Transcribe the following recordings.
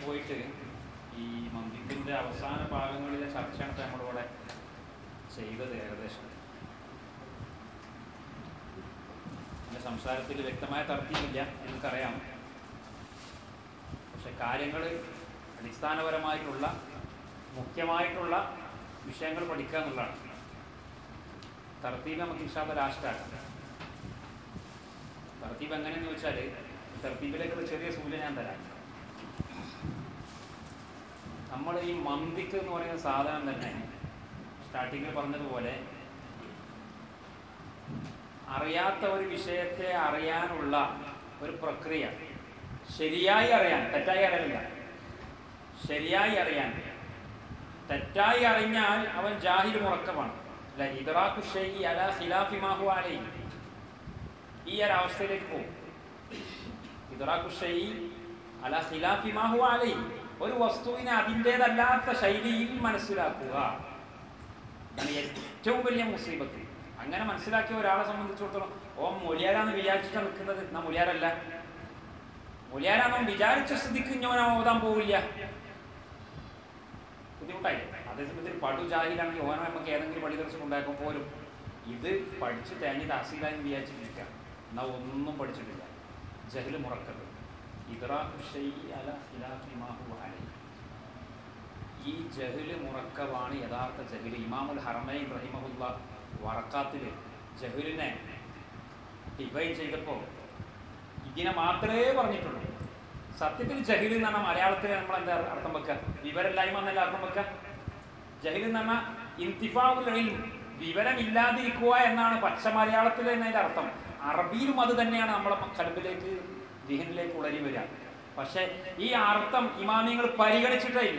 പോയിട്ട് ഈ മന്ദിക്കിൻ്റെ അവസാന ഭാഗങ്ങളിലെ ചർച്ചയാണ് ഇപ്പോൾ നമ്മളിവിടെ ചെയ്തത് ഏകദേശം എൻ്റെ സംസാരത്തിൽ വ്യക്തമായ തർക്കമില്ല നിങ്ങൾക്കറിയാം പക്ഷെ കാര്യങ്ങൾ അടിസ്ഥാനപരമായിട്ടുള്ള മുഖ്യമായിട്ടുള്ള വിഷയങ്ങൾ പഠിക്കുക എന്നുള്ളതാണ് തർത്തീബ് നമുക്ക് ഇൻഷാല്ല ലാസ്റ്റ് ആക്കാം തർത്തീബ് എങ്ങനെയെന്ന് വെച്ചാൽ തർത്തീബിലേക്കുള്ള ചെറിയ സൂചന ഞാൻ തരാം നമ്മൾ ഈ മന്തിക്ക് എന്ന് പറയുന്ന സാധനം തന്നെ സ്റ്റാർട്ടിങ്ങിൽ പറഞ്ഞതുപോലെ അറിയാത്ത ഒരു വിഷയത്തെ അറിയാനുള്ള ഒരു പ്രക്രിയ ശരിയായി അറിയാൻ തെറ്റായി അറിയില്ല ശരിയായി അറിയാൻ തെറ്റായി അറിഞ്ഞാൽ അവൻ ജാഹിൽ മുറക്കമാണ് അല്ലെ ഇതറാഖു ഷെയ്യി അല ഖിലാഫി മാഹു അലൈ ഈ ഒരു അവസ്ഥയിലേക്ക് പോകും ഇതറാഖു ഷെയ്യി അല ഖിലാഫി മാഹു അലൈ ഒരു വസ്തുവിനെ അതിൻ്റേതല്ലാത്ത ശൈലിയിൽ മനസ്സിലാക്കുക അതാണ് ഏറ്റവും വലിയ മുസീബത്ത് അങ്ങനെ മനസ്സിലാക്കിയ ഒരാളെ സംബന്ധിച്ചിടത്തോളം ഓ മൊലിയാരാന്ന് വിചാരിച്ചിട്ടാണ് നിൽക്കുന്നത് എന്നാ മൊലിയാരല്ല മൊലിയാരാന്നോ വിചാരിച്ച സ്ഥിതിക്ക് ഞാൻ ഓതാൻ പോവില്ല ബുദ്ധിമുട്ടായി അതേസമയത്തിൽ പടു ജാഹിലാണെങ്കിൽ ഓനോ നമുക്ക് ഏതെങ്കിലും പള്ളി ദിവസം ഉണ്ടാക്കും പോലും ഇത് പഠിച്ച് തേഞ്ഞ് തഹസീലായി വിചാരിച്ചിട്ടില്ല എന്നാ ഒന്നും പഠിച്ചിട്ടില്ല ജഹല് മുറക്കത് ഇദ്റാഖു ഷൈഇ അല ഖിലാഫി മാ ഹുവ അലൈഹി ഈ ജഹല് മുറക്കവാണ് യഥാർത്ഥ ജഹല് ഇമാമുൽ ഹറമൈൻ റഹിമഹുല്ല വറക്കാത്തിൽ ജഹലിനെ ഡിവൈൻ ചെയ്തപ്പോൾ ഇതിനെ മാത്രമേ പറഞ്ഞിട്ടുള്ളൂ സത്യത്തിൽ ജഹിൽ എന്ന് പറഞ്ഞാൽ മലയാളത്തിൽ നമ്മൾ എന്താ അർത്ഥം വെക്കുക വിവരമില്ലായ്മ എന്നല്ല അർത്ഥം വെക്കുക ജഹിൽ എന്ന് പറഞ്ഞാൽ ഇന്തിഫാവുൽ ഇൽം വിവരമില്ലാതിരിക്കുക എന്നാണ് പച്ച മലയാളത്തിൽ എന്നതിൻ്റെ അർത്ഥം അറബിയിലും അത് തന്നെയാണ് നമ്മളെ കൽബിലേക്ക് ദിഹനിലേക്ക് ഉളരി വരിക പക്ഷേ ഈ അർത്ഥം ഇമാമിങ്ങൾ പരിഗണിച്ചിട്ടേ ഇല്ല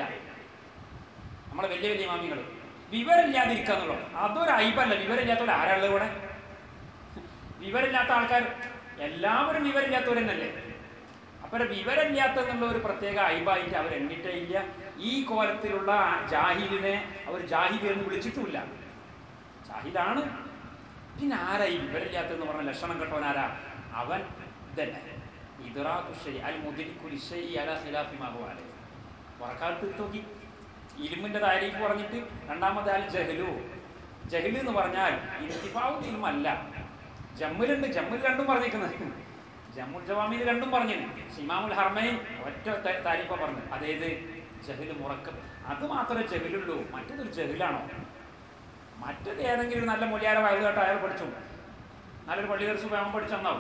നമ്മളെ വലിയ വലിയ ഇമാമികൾ വിവരമില്ലാതിരിക്കുക എന്നുള്ളത് അതൊരു അയിബല്ല വിവരമില്ലാത്തവർ ആരാളുള്ളത് ഇവിടെ വിവരമില്ലാത്ത ആൾക്കാർ എല്ലാവരും വിവരമില്ലാത്തവർ തന്നെയല്ലേ അപ്പം വിവരമില്ലാത്ത എന്നുള്ള ഒരു പ്രത്യേക അയിബായിട്ട് അവർ എണ്ണിട്ടേ ഇല്ല ഈ കോലത്തിലുള്ള ജാഹിലിനെ അവർ ജാഹിദ് എന്ന് വിളിച്ചിട്ടുമില്ല ജാഹിദാണ് പിന്നെ ആരാ ഈ വിവരമില്ലാത്തെന്ന് പറഞ്ഞ ലക്ഷണം കെട്ടവനാരാ അവൻ ഇതന്നെ ഇതറാഖുഷരി അൽ മുദിരിക്കുലിഷൈ അല ഖിലാഫി മാഹുവാലെ വറക്കാലത്ത് നോക്കി ഇലിമിൻ്റെ താരീഫ് പറഞ്ഞിട്ട് രണ്ടാമത്തെ ആൽ ജഹലു ജഹലു എന്ന് പറഞ്ഞാൽ ഇന്തിഫാവുൽ ഇൽമല്ല ജമ്മിലുണ്ട് ജമ്മിൽ രണ്ടും പറഞ്ഞിരിക്കുന്നത് ജമ്മുൽ ജവാമിൽ രണ്ടും പറഞ്ഞിട്ടുണ്ട് ഇമാമുൽ ഹർമൈൻ ഒറ്റ താരീഫ പറഞ്ഞു അതേത് ജഹല് മുറക്കം അത് മാത്രമേ ജഹലുള്ളൂ മറ്റേതൊരു ജഹലാണോ മറ്റത് ഏതെങ്കിലും ഒരു നല്ല മൊഴിയാര വയലു കേട്ടോ അയാൾ പഠിച്ചു നല്ലൊരു പള്ളി ദിവസം വേഗം പഠിച്ചെന്നാവും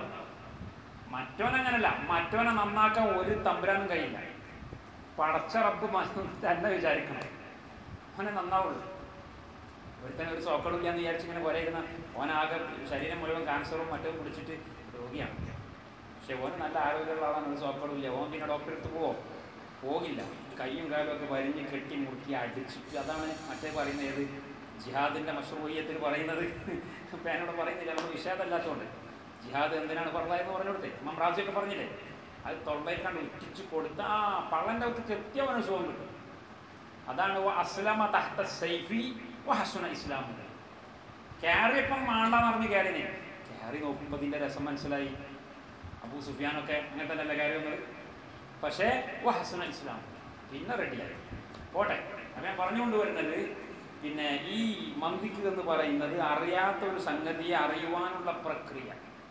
മറ്റോൻ അങ്ങനല്ല മറ്റോനെ നന്നാക്കാൻ ഒരു തമ്പുരാനും കഴിയില്ല പടച്ച റബ്ബ് തന്നെ വിചാരിക്കണം അവനെ നന്നാവുള്ളൂ ഒരുത്തനെ ഒരു സോക്കടില്ല എന്ന് വിചാരിച്ച് ഇങ്ങനെ പോലെ ഇരുന്ന ഓനാകെ ശരീരം മുഴുവൻ ക്യാൻസറും മറ്റും പിടിച്ചിട്ട് രോഗിയാണ് പക്ഷെ ഓന് നല്ല ആരോഗ്യമുള്ള ആളാണ് ഒരു സോക്കടില്ല ഓൻ പിന്നെ ഡോക്ടറെ അടുത്ത് പോവോ പോകില്ല കൈയും കാലും ഒക്കെ വരിഞ്ഞ് കെട്ടി മുറുക്കി അടിച്ചിട്ട് അതാണ് മറ്റേ പറയുന്നത് ഏത് ജിഹാദിൻ്റെ മഷ്റൂയ്യത്തിൽ പറയുന്നത് ഇപ്പം എന്നോട് പറയുന്നില്ല നമ്മൾ വിഷാദമല്ലാത്തതുകൊണ്ട് ജിഹാദ് എന്തിനാണ് പറഞ്ഞതെന്ന് പറഞ്ഞു കൊടുത്തേ ഇമാം റാസിയൊക്കെ പറഞ്ഞില്ലേ അത് തൊള്ളയിൽ കണ്ട് ഉറ്റിച്ച് കൊടുത്ത് ആ പള്ളൻ്റെ അകത്ത് എത്തിയവന് സുഖം കിട്ടും അതാണ് അസ്ലാമ തഹ്ത സൈഫി ഹസുന ഇസ്ലാമു കയറിയപ്പം മാണ്ടാന്ന് പറഞ്ഞ് കയറിനെ കയറി നോക്കുമ്പോൾ ഇതിൻ്റെ രസം മനസ്സിലായി അബൂ സുഫിയാനൊക്കെ അങ്ങനെ തന്നെയല്ല കയറി വന്നത് പക്ഷേ ഹസുന ഇസ്ലാം പിന്നെ റെഡിയായി പോട്ടെ അപ്പം ഞാൻ പറഞ്ഞുകൊണ്ട് വരുന്നത് പിന്നെ ഈ മന്ദിക്ക് എന്ന് പറയുന്നത് അറിയാത്ത ഒരു സംഗതിയെ അറിയുവാനുള്ള പ്രക്രിയ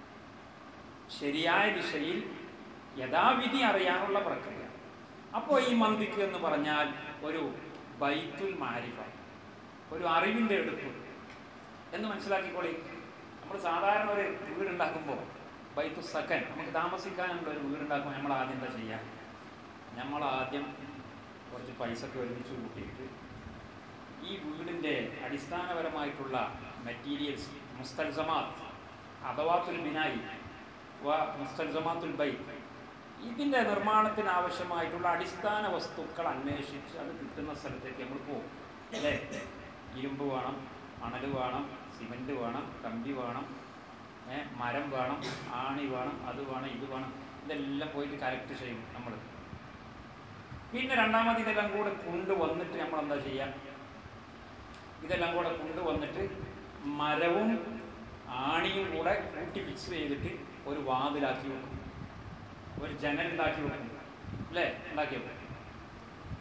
ശരിയായ ദിശയിൽ യഥാവിധി അറിയാനുള്ള പ്രക്രിയ അപ്പോൾ ഈ മന്ദിക്ക് എന്ന് പറഞ്ഞാൽ ഒരു ബൈത്തുൽ മാരിഫ ഒരു അറിവിൻ്റെ എടുപ്പ് എന്ന് മനസ്സിലാക്കിക്കോളി നമ്മൾ സാധാരണ ഒരു വീടുണ്ടാക്കുമ്പോൾ ബൈത്തു സക്കൻ നമുക്ക് താമസിക്കാനുള്ള ഒരു വീടുണ്ടാക്കുമ്പോൾ നമ്മൾ ആദ്യം എന്താ ചെയ്യുക നമ്മൾ ആദ്യം കുറച്ച് പൈസ ഒക്കെ ഒരുമിച്ച് കൂട്ടിയിട്ട് ഈ വീടിൻ്റെ അടിസ്ഥാനപരമായിട്ടുള്ള മെറ്റീരിയൽസ് മുസ്തൽസമാത്ത് അഥവാത്തുൽ ബിനായി വ മുസ്തൽസമാത്തുൽ ബൈ ഇതിൻ്റെ നിർമ്മാണത്തിന് ആവശ്യമായിട്ടുള്ള അടിസ്ഥാന വസ്തുക്കൾ അന്വേഷിച്ച് അത് കിട്ടുന്ന സ്ഥലത്തേക്ക് നമ്മൾ പോകും അല്ലേ ഇരുമ്പ് വേണം മണൽ വേണം സിമൻറ്റ് വേണം കമ്പി വേണം മരം വേണം ആണി വേണം അത് വേണം ഇത് വേണം ഇതെല്ലാം പോയിട്ട് കലക്ട് ചെയ്യും നമ്മൾ പിന്നെ രണ്ടാമത് ഇതെല്ലാം കൂടെ കൊണ്ടുവന്നിട്ട് നമ്മൾ എന്താ ചെയ്യുക ഇതെല്ലാം കൂടെ കൊണ്ടുവന്നിട്ട് മരവും ആണിയും കൂടെ കൂട്ടി മിക്സ് ചെയ്തിട്ട് ഒരു വാതിലാക്കി വെക്കും ഒരു ജനൽ ഉണ്ടാക്കി വെക്കും അല്ലേ ഉണ്ടാക്കി വെക്കും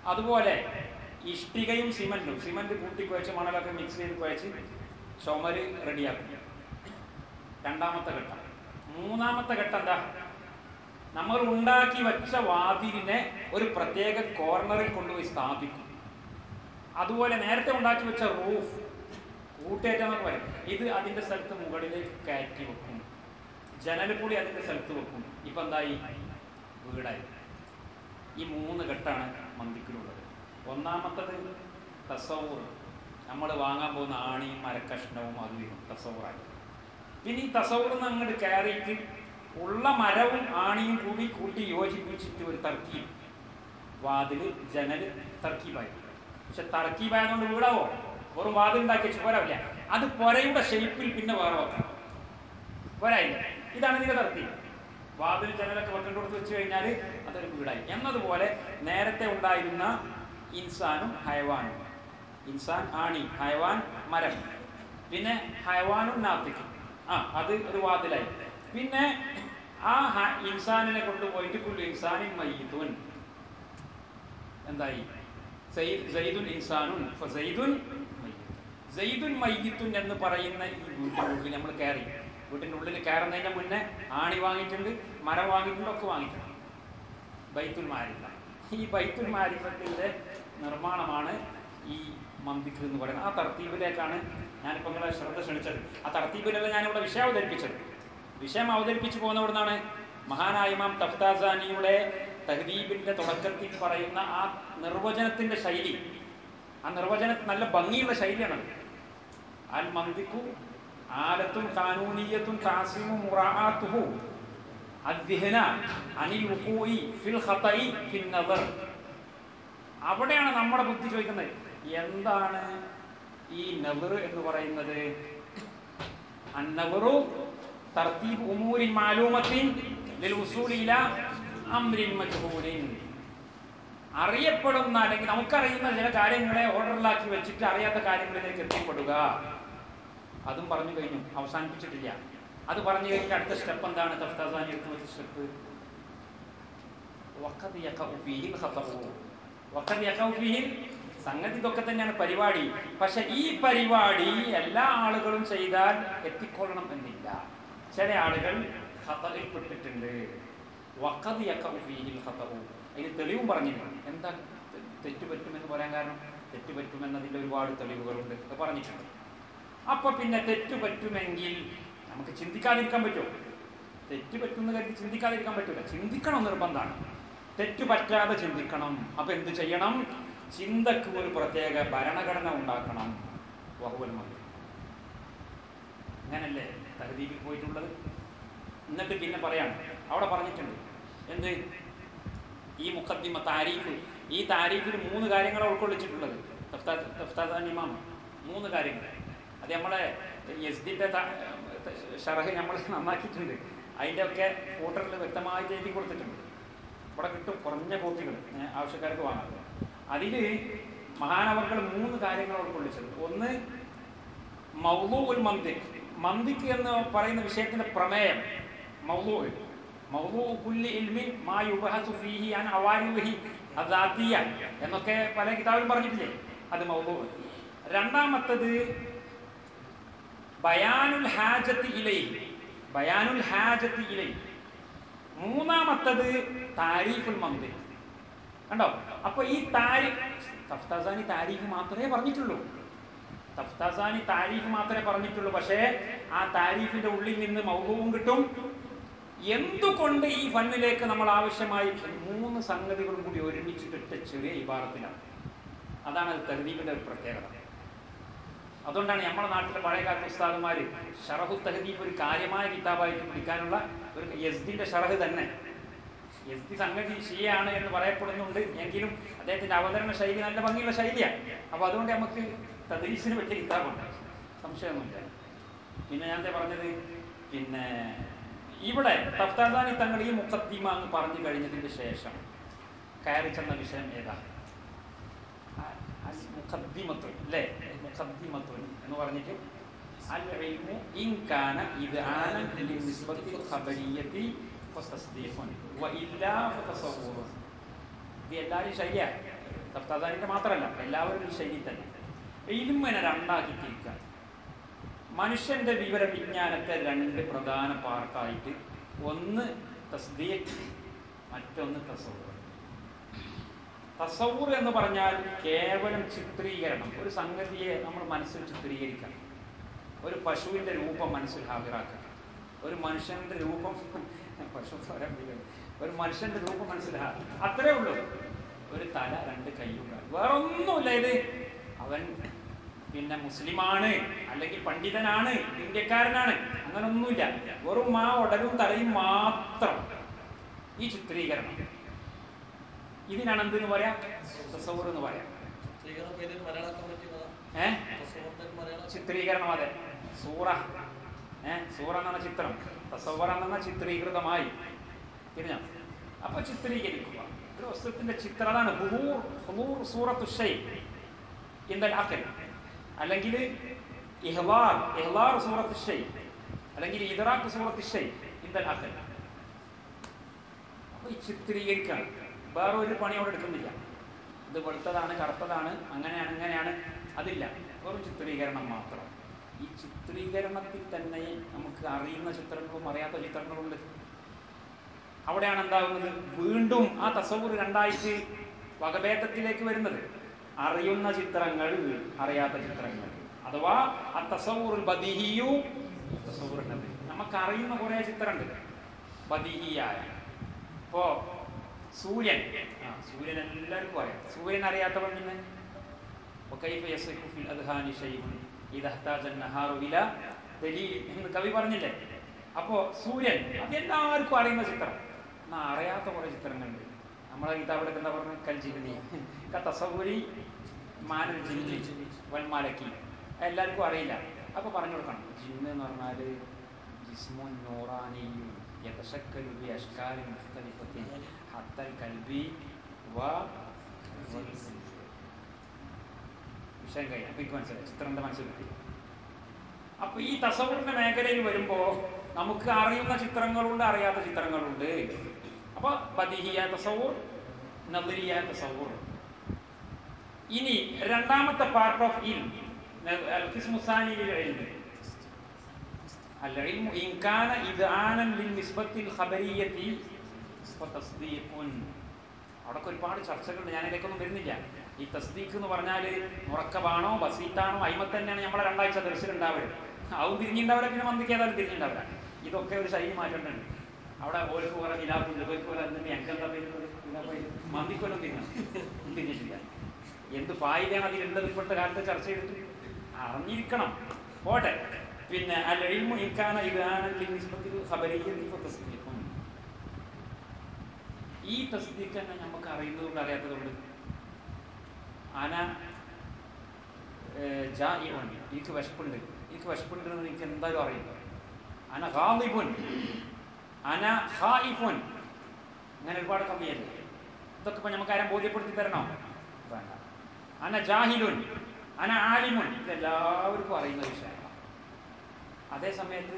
അതുപോലെ ഇഷ്ടികയും സിമൻറ്റും സിമൻറ്റ് കൂട്ടി കുഴച്ച് മണലൊക്കെ മിക്സ് ചെയ്ത് കുഴച്ച് ചുമര് റെഡിയാക്കും രണ്ടാമത്തെ ഘട്ടം മൂന്നാമത്തെ ഘട്ടം എന്താ നമ്മൾ ഉണ്ടാക്കി വെച്ച വാതിലിനെ ഒരു പ്രത്യേക കോർണറിൽ കൊണ്ടുപോയി സ്ഥാപിക്കും അതുപോലെ നേരത്തെ ഉണ്ടാക്കി വെച്ച റൂഫ് കൂട്ടേറ്റെന്നൊക്കെ പറയും ഇത് അതിൻ്റെ സ്ഥലത്ത് മുകളിലേക്ക് കയറ്റി വെക്കും ജനൽപ്പൊളി അതിൻ്റെ സ്ഥലത്ത് വെക്കും ഇപ്പം എന്തായി വീടായി ഈ മൂന്ന് ഘട്ടമാണ് മന്ദിക്കിലുള്ളത് ഒന്നാമത്തത് തസവൂർ നമ്മൾ വാങ്ങാൻ പോകുന്ന ആണിയും മരക്കഷ്ണവും അതും ഇതും തസവൂറായി പിന്നെ ഈ തസവൂറിന്ന് അങ്ങോട്ട് കയറിയിട്ട് ഉള്ള മരവും ആണിയും കൂടി കൂട്ടി യോജിപ്പിച്ചിട്ട് ഒരു തർക്കീബ് വാതില് ജനല് തർക്കീബായി പക്ഷെ തർക്കീബായതുകൊണ്ട് വീടാവോ വെറും വാതിൽ ഉണ്ടാക്കിയ പോരാവില്ല അത് പൊരയുടെ ഷേപ്പിൽ പിന്നെ വേറെ വെക്കണം പോരായില്ല ഇതാണ് ഇതിന്റെ തർക്കീബ് വാതിൽ ജനലൊക്കെ വെക്കേണ്ട കൊടുത്ത് വെച്ച് കഴിഞ്ഞാൽ അതൊരു വീടായി എന്നതുപോലെ നേരത്തെ ഉണ്ടായിരുന്ന ഇൻസാനും ഹയവാനും ഇൻസാൻ ആണി ഹയവാൻ മരം പിന്നെ ഹയവാനും നാത്തിക്കും ആ അത് ഒരു വാതിലായി പിന്നെ ആ ഹ- ഇൻസാനിനെ കൊണ്ടുപോയിട്ട് കുല്ലു ഇൻസാനിൻ മയ്യിത്തുൻ എന്തായി സയ്യിദ് സയ്യിദുൻ ഇൻസാനുൻ ഫസയ്യിദുൻ മയ്യിത്തുൻ സയ്യിദുൻ മയ്യിത്തുൻ എന്ന് പറയുന്ന ഈ വീട്ടിൻ്റെ ഉള്ളിൽ നമ്മൾ കയറി വീട്ടിൻ്റെ ഉള്ളിൽ കയറുന്നതിന് മുന്നേ ആണി വാങ്ങിയിട്ടുണ്ട് മരം വാങ്ങിയിട്ടുണ്ട് ഒക്കെ വാങ്ങിയിട്ടുണ്ട് ബൈത്തുൽ മാരിഫ ഈ ബൈത്തുൽ മാരിഫത്തിൻ്റെ നിർമ്മാണമാണ് ഈ മന്ദിക്ക് എന്ന് പറയുന്നത് ആ തർത്തീബിലേക്കാണ് ഞാനിപ്പോൾ നിങ്ങളെ ശ്രദ്ധ ക്ഷണിച്ചത് ആ തർത്തീബിലല്ല ഞാനിവിടെ വിഷയം അവതരിപ്പിച്ചത് വിഷയം അവതരിപ്പിച്ചു പോകുന്നവിടുന്നാണ് മഹാനായ ഇമാം തഫ്താസാനിയുടെ തഹദീബിന്റെ തുടക്കത്തിൽ പറയുന്ന ആ നിർവചനത്തിന്റെ ശൈലി ആ നിർവചനത്തിൽ നല്ല ഭംഗിയുള്ള ശൈലിയാണത് അൽ മന്ദിക്കു ആലത്തും കാനൂനീയത്തും താസിമും മുറാഅത്തുഹു അദ്ദിഹന അനിൽ വുഖൂഇ ഫിൽ ഖതഇ ഫിൻ നദർ അവിടെയാണ് നമ്മുടെ ബുദ്ധി ചോദിക്കുന്നത് എന്താണ് ഈ നവർ എന്ന് പറയുന്നത് അന്നവറു തർത്തീബ് ഉമൂരിൻ മാലൂമത്തിൻ ലിൽ ഉസൂലി ഇലാ അംരിൻ മജ്ഹൂലിൻ അറിയപ്പെടുന്ന അല്ലെങ്കിൽ നമുക്കറിയുന്ന ചില കാര്യങ്ങളെ ഓർഡറിലാക്കി വെച്ചിട്ട് അറിയാത്ത കാര്യങ്ങളിലേക്ക് എത്തിപ്പെടുക അതും പറഞ്ഞു കഴിഞ്ഞു അവസാനിപ്പിച്ചിട്ടില്ല അത് പറഞ്ഞു കഴിഞ്ഞിട്ട് അടുത്ത സ്റ്റെപ്പ് എന്താണ് തഫ്താസാനി എടുത്തു വെച്ച സ്റ്റെപ്പ് വഖദ് യഖഉ ഫീഹിൽ ഖതഉ. വഖദ് യഖഉ ഫീഹിൽ സംഗതി ഇതൊക്കെ തന്നെയാണ് പരിപാടി പക്ഷെ ഈ പരിപാടി എല്ലാ ആളുകളും ചെയ്താൽ എത്തിക്കൊള്ളണം എന്നില്ല ചില ആളുകൾ ഖതഇൽ പെട്ടിട്ടുണ്ട് വഖദ് യഖഉ ഫീഹിൽ ഖതഉ. അതിന് തെളിവും പറഞ്ഞില്ല എന്താ തെ- തെറ്റ് പറ്റുമെന്ന് പറയാൻ കാരണം തെറ്റ് പറ്റുമെന്നതിൻ്റെ ഒരുപാട് തെളിവുകളുണ്ട് അത് പറഞ്ഞിട്ടുണ്ട് അപ്പൊ പിന്നെ തെറ്റ് പറ്റുമെങ്കിൽ നമുക്ക് ചിന്തിക്കാതിരിക്കാൻ പറ്റുമോ തെറ്റ് പറ്റുമെന്ന് കരുതി ചിന്തിക്കാതിരിക്കാൻ പറ്റൂല ചിന്തിക്കണം നിർബന്ധമാണ് തെറ്റ് പറ്റാതെ ചിന്തിക്കണം അപ്പൊ എന്ത് ചെയ്യണം ചിന്തക്ക് ഒരു പ്രത്യേക ഭരണഘടന ഉണ്ടാക്കണം വഹുവൽ മന്ത്രി അങ്ങനല്ലേ തഹദീബിൽ പോയിട്ടുള്ളത് എന്നിട്ട് പിന്നെ പറയാണ് അവിടെ പറഞ്ഞിട്ടുണ്ട് എന്ത് ഈ മുഖദ്ദിമ താരീഫ് ഈ താരീഫിൽ മൂന്ന് കാര്യങ്ങളാണ് ഉൾക്കൊള്ളിച്ചിട്ടുള്ളത് തഫ്താ- തഫ്താദാൻ ഇമാം മൂന്ന് കാര്യങ്ങൾ അത് നമ്മളെ യസ്ദിൻ്റെ ഷറഹ് നമ്മൾ നന്നാക്കിയിട്ടുണ്ട് അതിൻ്റെ ഒക്കെ ഫോട്ടറിൽ വ്യക്തമായിട്ട് എഴുതി കൊടുത്തിട്ടുണ്ട് ഇവിടെ കിട്ടും കുറഞ്ഞ കോപ്പികൾ ഏ, ആവശ്യക്കാർക്ക് വാങ്ങാം അതിൽ മഹാനവർകൾ മൂന്ന് കാര്യങ്ങൾ ഉൾക്കൊള്ളിച്ചത് ഒന്ന് മൗലൂ ഉൽ മന്ദിക് മന്ദിക് എന്ന് പറയുന്ന വിഷയത്തിന്റെ പ്രമേയം മൗലൂ മൗലൂ കുല്ലി ഇൽമിൻ മാ യുബഹസു ഫീഹി അൻ അവാരിഹി അദാത്തിയ എന്നൊക്കെ പല കിതാബിലും പറഞ്ഞിട്ടില്ലേ അത് മൗലൂ രണ്ടാമത്തത് ബയാനുൽ ഹാജത്തി ഇലൈ ബയാനുൽ ഹാജത്തി ഇലൈ മൂന്നാമത്തത് താരീഫുൽ മന്ദിക് കണ്ടോ അപ്പൊ ഈ താരി തഫ്താസാനി താരീഫ് മാത്രമേ പറഞ്ഞിട്ടുള്ളൂ തഫ്താസാനി താരീഫ് മാത്രമേ പറഞ്ഞിട്ടുള്ളൂ പക്ഷേ ആ താരീഫിന്റെ ഉള്ളിൽ നിന്ന് മൗഹവും കിട്ടും എന്തുകൊണ്ട് ഈ ഫണ്ണിലേക്ക് നമ്മൾ ആവശ്യമായി മൂന്ന് സംഗതികളും കൂടി ഒരുമിച്ചിട്ടിട്ട ചെറിയ ഇബാറത്തിലാണ് അതാണ് അത് തഹദീബിന്റെ ഒരു പ്രത്യേകത അതുകൊണ്ടാണ് നമ്മുടെ നാട്ടിലെ പഴയകാലത്തെ ഉസ്താദുമാർ ഷറഹു തഹദീബ് ഒരു കാര്യമായ കിതാബായിട്ട് പിടിക്കാനുള്ള ഒരു യസ്ദിന്റെ ഷറഹ് തന്നെ യസ്ദി സംഗതി ഷിയാണ് എന്ന് പറയപ്പെടുന്നുണ്ട് എങ്കിലും അദ്ദേഹത്തിന്റെ അവതരണ ശൈലി നല്ല ഭംഗിയുള്ള ശൈലിയാണ് അപ്പോൾ അതുകൊണ്ട് നമുക്ക് തദ്രീസിന് പറ്റിയ കിതാബുണ്ട് സംശയമൊന്നുമില്ല പിന്നെ ഞാൻ എന്താ പറഞ്ഞത് പിന്നെ ഇവിടെ തഫ്താദാനി തങ്ങൾ ഈ മുഖദ്ദിമ അങ്ങ് പറഞ്ഞു കഴിഞ്ഞതിന് ശേഷം കയറി ചെന്ന വിഷയം ഏതാ അ- അൽ മുഖദ്ദിമത്തുൻ അല്ലേ മുഖദ്ദിമത്തുൻ എന്ന് പറഞ്ഞിട്ട് അൽ ഇൽമു ഇൻ കാന ഇദ്ആനൻ ലിനിസ്ബത്തിൽ ഖബരിയത്തി ഫതസ്ദീഖുൻ വഇല്ലാ ഫതസവ്വുറുൻ ഇത് എല്ലാവരും ശൈലിയാണ് തഫ്താസാനിൻ്റെ മാത്രമല്ല എല്ലാവരും ഈ ശൈലി തന്നെ ഇൽമിനെ രണ്ടാക്കി തിരിക്കുക മനുഷ്യന്റെ വിവര വിജ്ഞാനത്തെ രണ്ട് പ്രധാന പാർട്ടായിട്ട് ഒന്ന് തസ്ദീഖ് മറ്റൊന്ന് തസവൂർ തസവൂർ എന്ന് പറഞ്ഞാൽ കേവലം ചിത്രീകരണം ഒരു സംഗതിയെ നമ്മൾ മനസ്സിൽ ചിത്രീകരിക്കാം ഒരു പശുവിന്റെ രൂപം മനസ്സിൽ ഹാജരാക്കുക ഒരു മനുഷ്യന്റെ രൂപം പശു എന്ന് പറയാൻ വയ്യ. ഒരു മനുഷ്യന്റെ രൂപം മനസ്സിലാക്കുക അത്രേ ഉള്ളൂ ഒരു തല രണ്ട് കൈയുണ്ടാകും വേറൊന്നുമില്ല ഇത് അവൻ പിന്നെ മുസ്ലിമാണ് അല്ലെങ്കിൽ പണ്ഡിതനാണ് ഇന്ത്യക്കാരനാണ് അങ്ങനൊന്നുമില്ല വെറും ആ ഉടലും തലയും മാത്രം ഈ ചിത്രീകരണം ഇതിനാണ് എന്തെന്ന് പറയാം തസവൂർ എന്ന് പറയാം ചിത്രീകരണ പേരിൽ മലയാളാക്കാൻ പറ്റിയതാ ഏഹ് തസവൂറിന്റെ മലയാളം ചിത്രീകരണം അതെ സൂറ ഏ സൂറ എന്ന് പറഞ്ഞ ചിത്രം തസവറ എന്ന് പറഞ്ഞ ചിത്രീകൃതമായി തിരിഞ്ഞോ അപ്പൊ ചിത്രീകരിക്കുക ഒരു വസ്തുത്തിന്റെ ചിത്രം അതാണ് ഹുദൂർ ഹുദൂർ സൂറത്തു ഷൈ ഇന്ദൽ അഖൽ അല്ലെങ്കിൽ ഇഹ്ലാർ ഇഹ്ലാർ സൂറത്ത് ഷൈ അല്ലെങ്കിൽ ഇദ്റാഖ് സൂറത്ത് ഷൈ ഇന്ദൽ അഖൽ അപ്പൊ ഈ ചിത്രീകരിക്കാണ് വേറെ ഒരു പണി അവിടെ എടുക്കുന്നില്ല ഇത് വെളുത്തതാണ് കറുത്തതാണ് അങ്ങനെയാണ് ഇങ്ങനെയാണ് അതില്ല വെറും ചിത്രീകരണം മാത്രം ഈ ചിത്രീകരണത്തിൽ തന്നെ നമുക്ക് അറിയുന്ന ചിത്രങ്ങളും അറിയാത്ത ചിത്രങ്ങളുണ്ട് അവിടെയാണ് എന്താകുന്നത് വീണ്ടും ആ തസവൂർ രണ്ടായിട്ട് വകഭേദത്തിലേക്ക് വരുന്നത് അറിയുന്ന ചിത്രങ്ങൾ അറിയാത്ത ചിത്രങ്ങൾ അഥവാ ആ തസവൂർ ബദിഹിയു തസവൂർ നബി നമുക്ക് അറിയുന്ന കുറെ ചിത്രമുണ്ട് ബദിഹിയായ ഇപ്പോ സൂര്യൻ ആ സൂര്യൻ എല്ലാവർക്കും അറിയാം സൂര്യൻ അറിയാത്തവൻ പിന്നെ وكيف يصح في الأذهان شيء إذا احتاج النهار إلى دليل എന്ന് കവി പറഞ്ഞില്ലേ അപ്പോ സൂര്യൻ അത് എല്ലാവർക്കും അറിയുന്ന ചിത്രം എന്നാ അറിയാത്ത കുറെ ചിത്രങ്ങളുണ്ട് നമ്മളെ കിതാബിൽ എന്താ പറഞ്ഞത് കൽജിഗ്നി തസവൂരി മാനൽ ജിന്നി വൽമാലക്കി എല്ലാവർക്കും അറിയില്ല അപ്പൊ പറഞ്ഞു കൊടുക്കണം ജിന്ന് എന്ന് പറഞ്ഞാല് ജിസ്മുൻ നൂറാനിയും യതശക്കലു ബി അഷ്കാലി മുഖ്തലിഫത്തിൻ ഹത്തൽ കൽബി വ വൽ വിഷയം കഴിഞ്ഞു അപ്പൊ എനിക്ക് മനസ്സിലായി ചിത്രന്റെ മനസ്സിൽ കിട്ടി അപ്പൊ ഈ തസവൂറിന്റെ മേഖലയിൽ വരുമ്പോ നമുക്ക് അറിയുന്ന ചിത്രങ്ങളുണ്ട് അറിയാത്ത ചിത്രങ്ങളുണ്ട് അപ്പൊ ബദിഹിയ തസവൂർ നദരിയ തസവൂർ ഇനി രണ്ടാമത്തെ പാർട്ട് ഓഫ് ഇൽ العلم إن كان إذعانا للنسبة الخبرية فتصديق അവിടെ ഒരുപാട് ചർച്ചകളുണ്ട് ഞാൻ ഇതിലേക്കൊന്നും വരുന്നില്ല ഈ തസ്ദീഖ് എന്ന് പറഞ്ഞാൽ മുറക്കബാണോ ബസീത്താണോ അയിമ തന്നെയാണ് നമ്മളെ രണ്ടാഴ്ച ദർശനുണ്ടാവുക അതും തിരിഞ്ഞിണ്ടാവില്ല പിന്നെ മന്തിക്ക് ഏതായാലും തിരിഞ്ഞിണ്ടാവില്ല ഇതൊക്കെ ഒരു ശൈലി മാറ്റേണ്ടതുണ്ട് അവിടെ ഓർക്ക് കുറെ നിലാപ്പുണ്ട് ഓർക്ക് കുറെ എന്നിട്ട് ഞങ്ങൾക്ക് എന്താ പേര് മന്തിക്കൊല്ലം തിരിഞ്ഞു തിരിഞ്ഞിട്ടില്ല എന്ത് ഫായിദയാണ് അതിലുള്ളത് ഇപ്പോഴത്തെ കാലത്ത് ചർച്ച ചെയ്തിട്ട് അറിഞ്ഞിരിക്കണം പോട്ടെ പിന്നെ അല്ല ഇൽമു ഇൻകാന ഇദാനൽ നിസ്ബത്തിൽ ഖബരിയ്യത്തി ഫതസ്ദീഖുൻ ഈ തസ്ദീഖ് തന്നെ നമുക്ക് അറിയുന്നതുകൊണ്ട് അറിയാത്തതുകൊണ്ട് അന ജാഇഉൻ എനിക്ക് വിശപ്പുണ്ട് എനിക്ക് വിശപ്പുണ്ട് എന്ന് എനിക്ക് എന്തായാലും അറിയും അന ഖാദിബുൻ അന ഖായിഫുൻ അങ്ങനെ ഒരുപാട് കവിയല്ലേ ഇതൊക്കെ ഇപ്പൊ നമുക്ക് ആരും ബോധ്യപ്പെടുത്തി തരണോ വേണ്ട അന ജാഹിലുൻ അന ആലിമുൻ ഇതെല്ലാവർക്കും അറിയുന്ന വിഷയമാണ് അതേ സമയത്ത്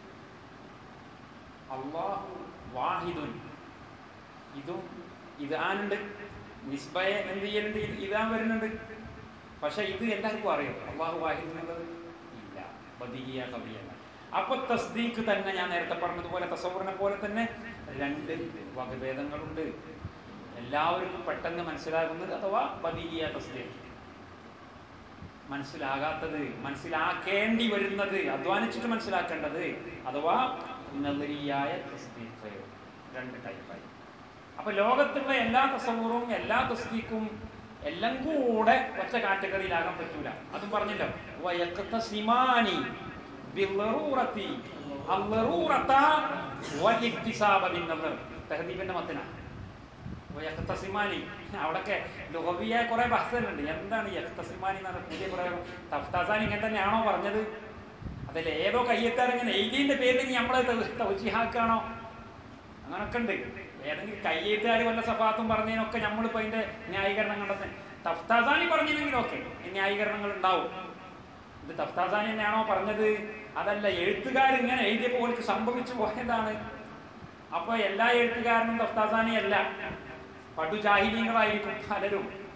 അള്ളാഹു വാഹിദുൻ ഇതും ഇതാനുണ്ട് നിസ്ബയെ എന്ത് ചെയ്യലുണ്ട് ഇത് ഇതാൻ വരുന്നുണ്ട് പക്ഷെ ഇത് എല്ലാവർക്കും അറിയാം അള്ളാഹു വാഹിദ് എന്നുള്ളത് ഇല്ല ബദിഹിയ കവിയല്ല അപ്പൊ തസ്ദീഖ് തന്നെ ഞാൻ നേരത്തെ പറഞ്ഞതുപോലെ തസവറിനെ പോലെ തന്നെ രണ്ട് വകഭേദങ്ങളുണ്ട് എല്ലാവർക്കും പെട്ടെന്ന് മനസ്സിലാകുന്നത് അഥവാ ബദിഹിയ തസ്ദീഖ് മനസ്സിലാകാത്തത് മനസ്സിലാക്കേണ്ടി വരുന്നത് അധ്വാനിച്ചിട്ട് മനസ്സിലാക്കേണ്ടത് അഥവാ നദരിയായ തസ്ദീഖ് രണ്ട് ടൈപ്പായി അപ്പൊ ലോകത്തുള്ള എല്ലാ തസവൂറും എല്ലാ തസ്ദീഖും എല്ലാം കൂടെ ഒറ്റ കാറ്റഗറിയിലാകാൻ പറ്റൂല അതും പറഞ്ഞല്ലോ വയക്തസിമാനി ബിളറൂറത്തി അള്ളറൂറത്ത വൽഇക്തിസാബ ബിന്നദർ തഹദീബിന്റെ മത്തിനാണ് യക്തസിമാനി അവിടൊക്കെ ലോബിയ കുറെ ബഹ്സലുണ്ട് എന്താണ് യക്തസിമാനി എന്ന് പറഞ്ഞ പുതിയ കുറെ തഫ്താസാൻ ഇങ്ങനെ തന്നെയാണോ പറഞ്ഞത് അതല്ലേ ഏതോ കയ്യെത്താറിങ്ങനെ എഴുതിന്റെ പേരിൽ നമ്മളെ തൗജിഹാക്കാണോ അങ്ങനൊക്കെ ഉണ്ട് ഏതെങ്കിലും കയ്യെഴുത്തുകാർ വല്ല സഫാത്തും പറഞ്ഞതിനൊക്കെ നമ്മളിപ്പോ അതിന്റെ ന്യായീകരണം കണ്ടെത്തുന്നത് തഫ്താസാനി പറഞ്ഞില്ലെങ്കിലും ഒക്കെ ന്യായീകരണങ്ങൾ ഉണ്ടാവും ഇത് തഫ്താസാനി തന്നെയാണോ പറഞ്ഞത് അതല്ല എഴുത്തുകാർ ഇങ്ങനെ എഴുതിയപ്പോൾ ഓർക്ക് സംഭവിച്ചു പോയതാണ് അപ്പൊ എല്ലാ എഴുത്തുകാരനും തഫ്താസാനി അല്ല പടുജാഹിലീങ്ങളായിരിക്കും പലരും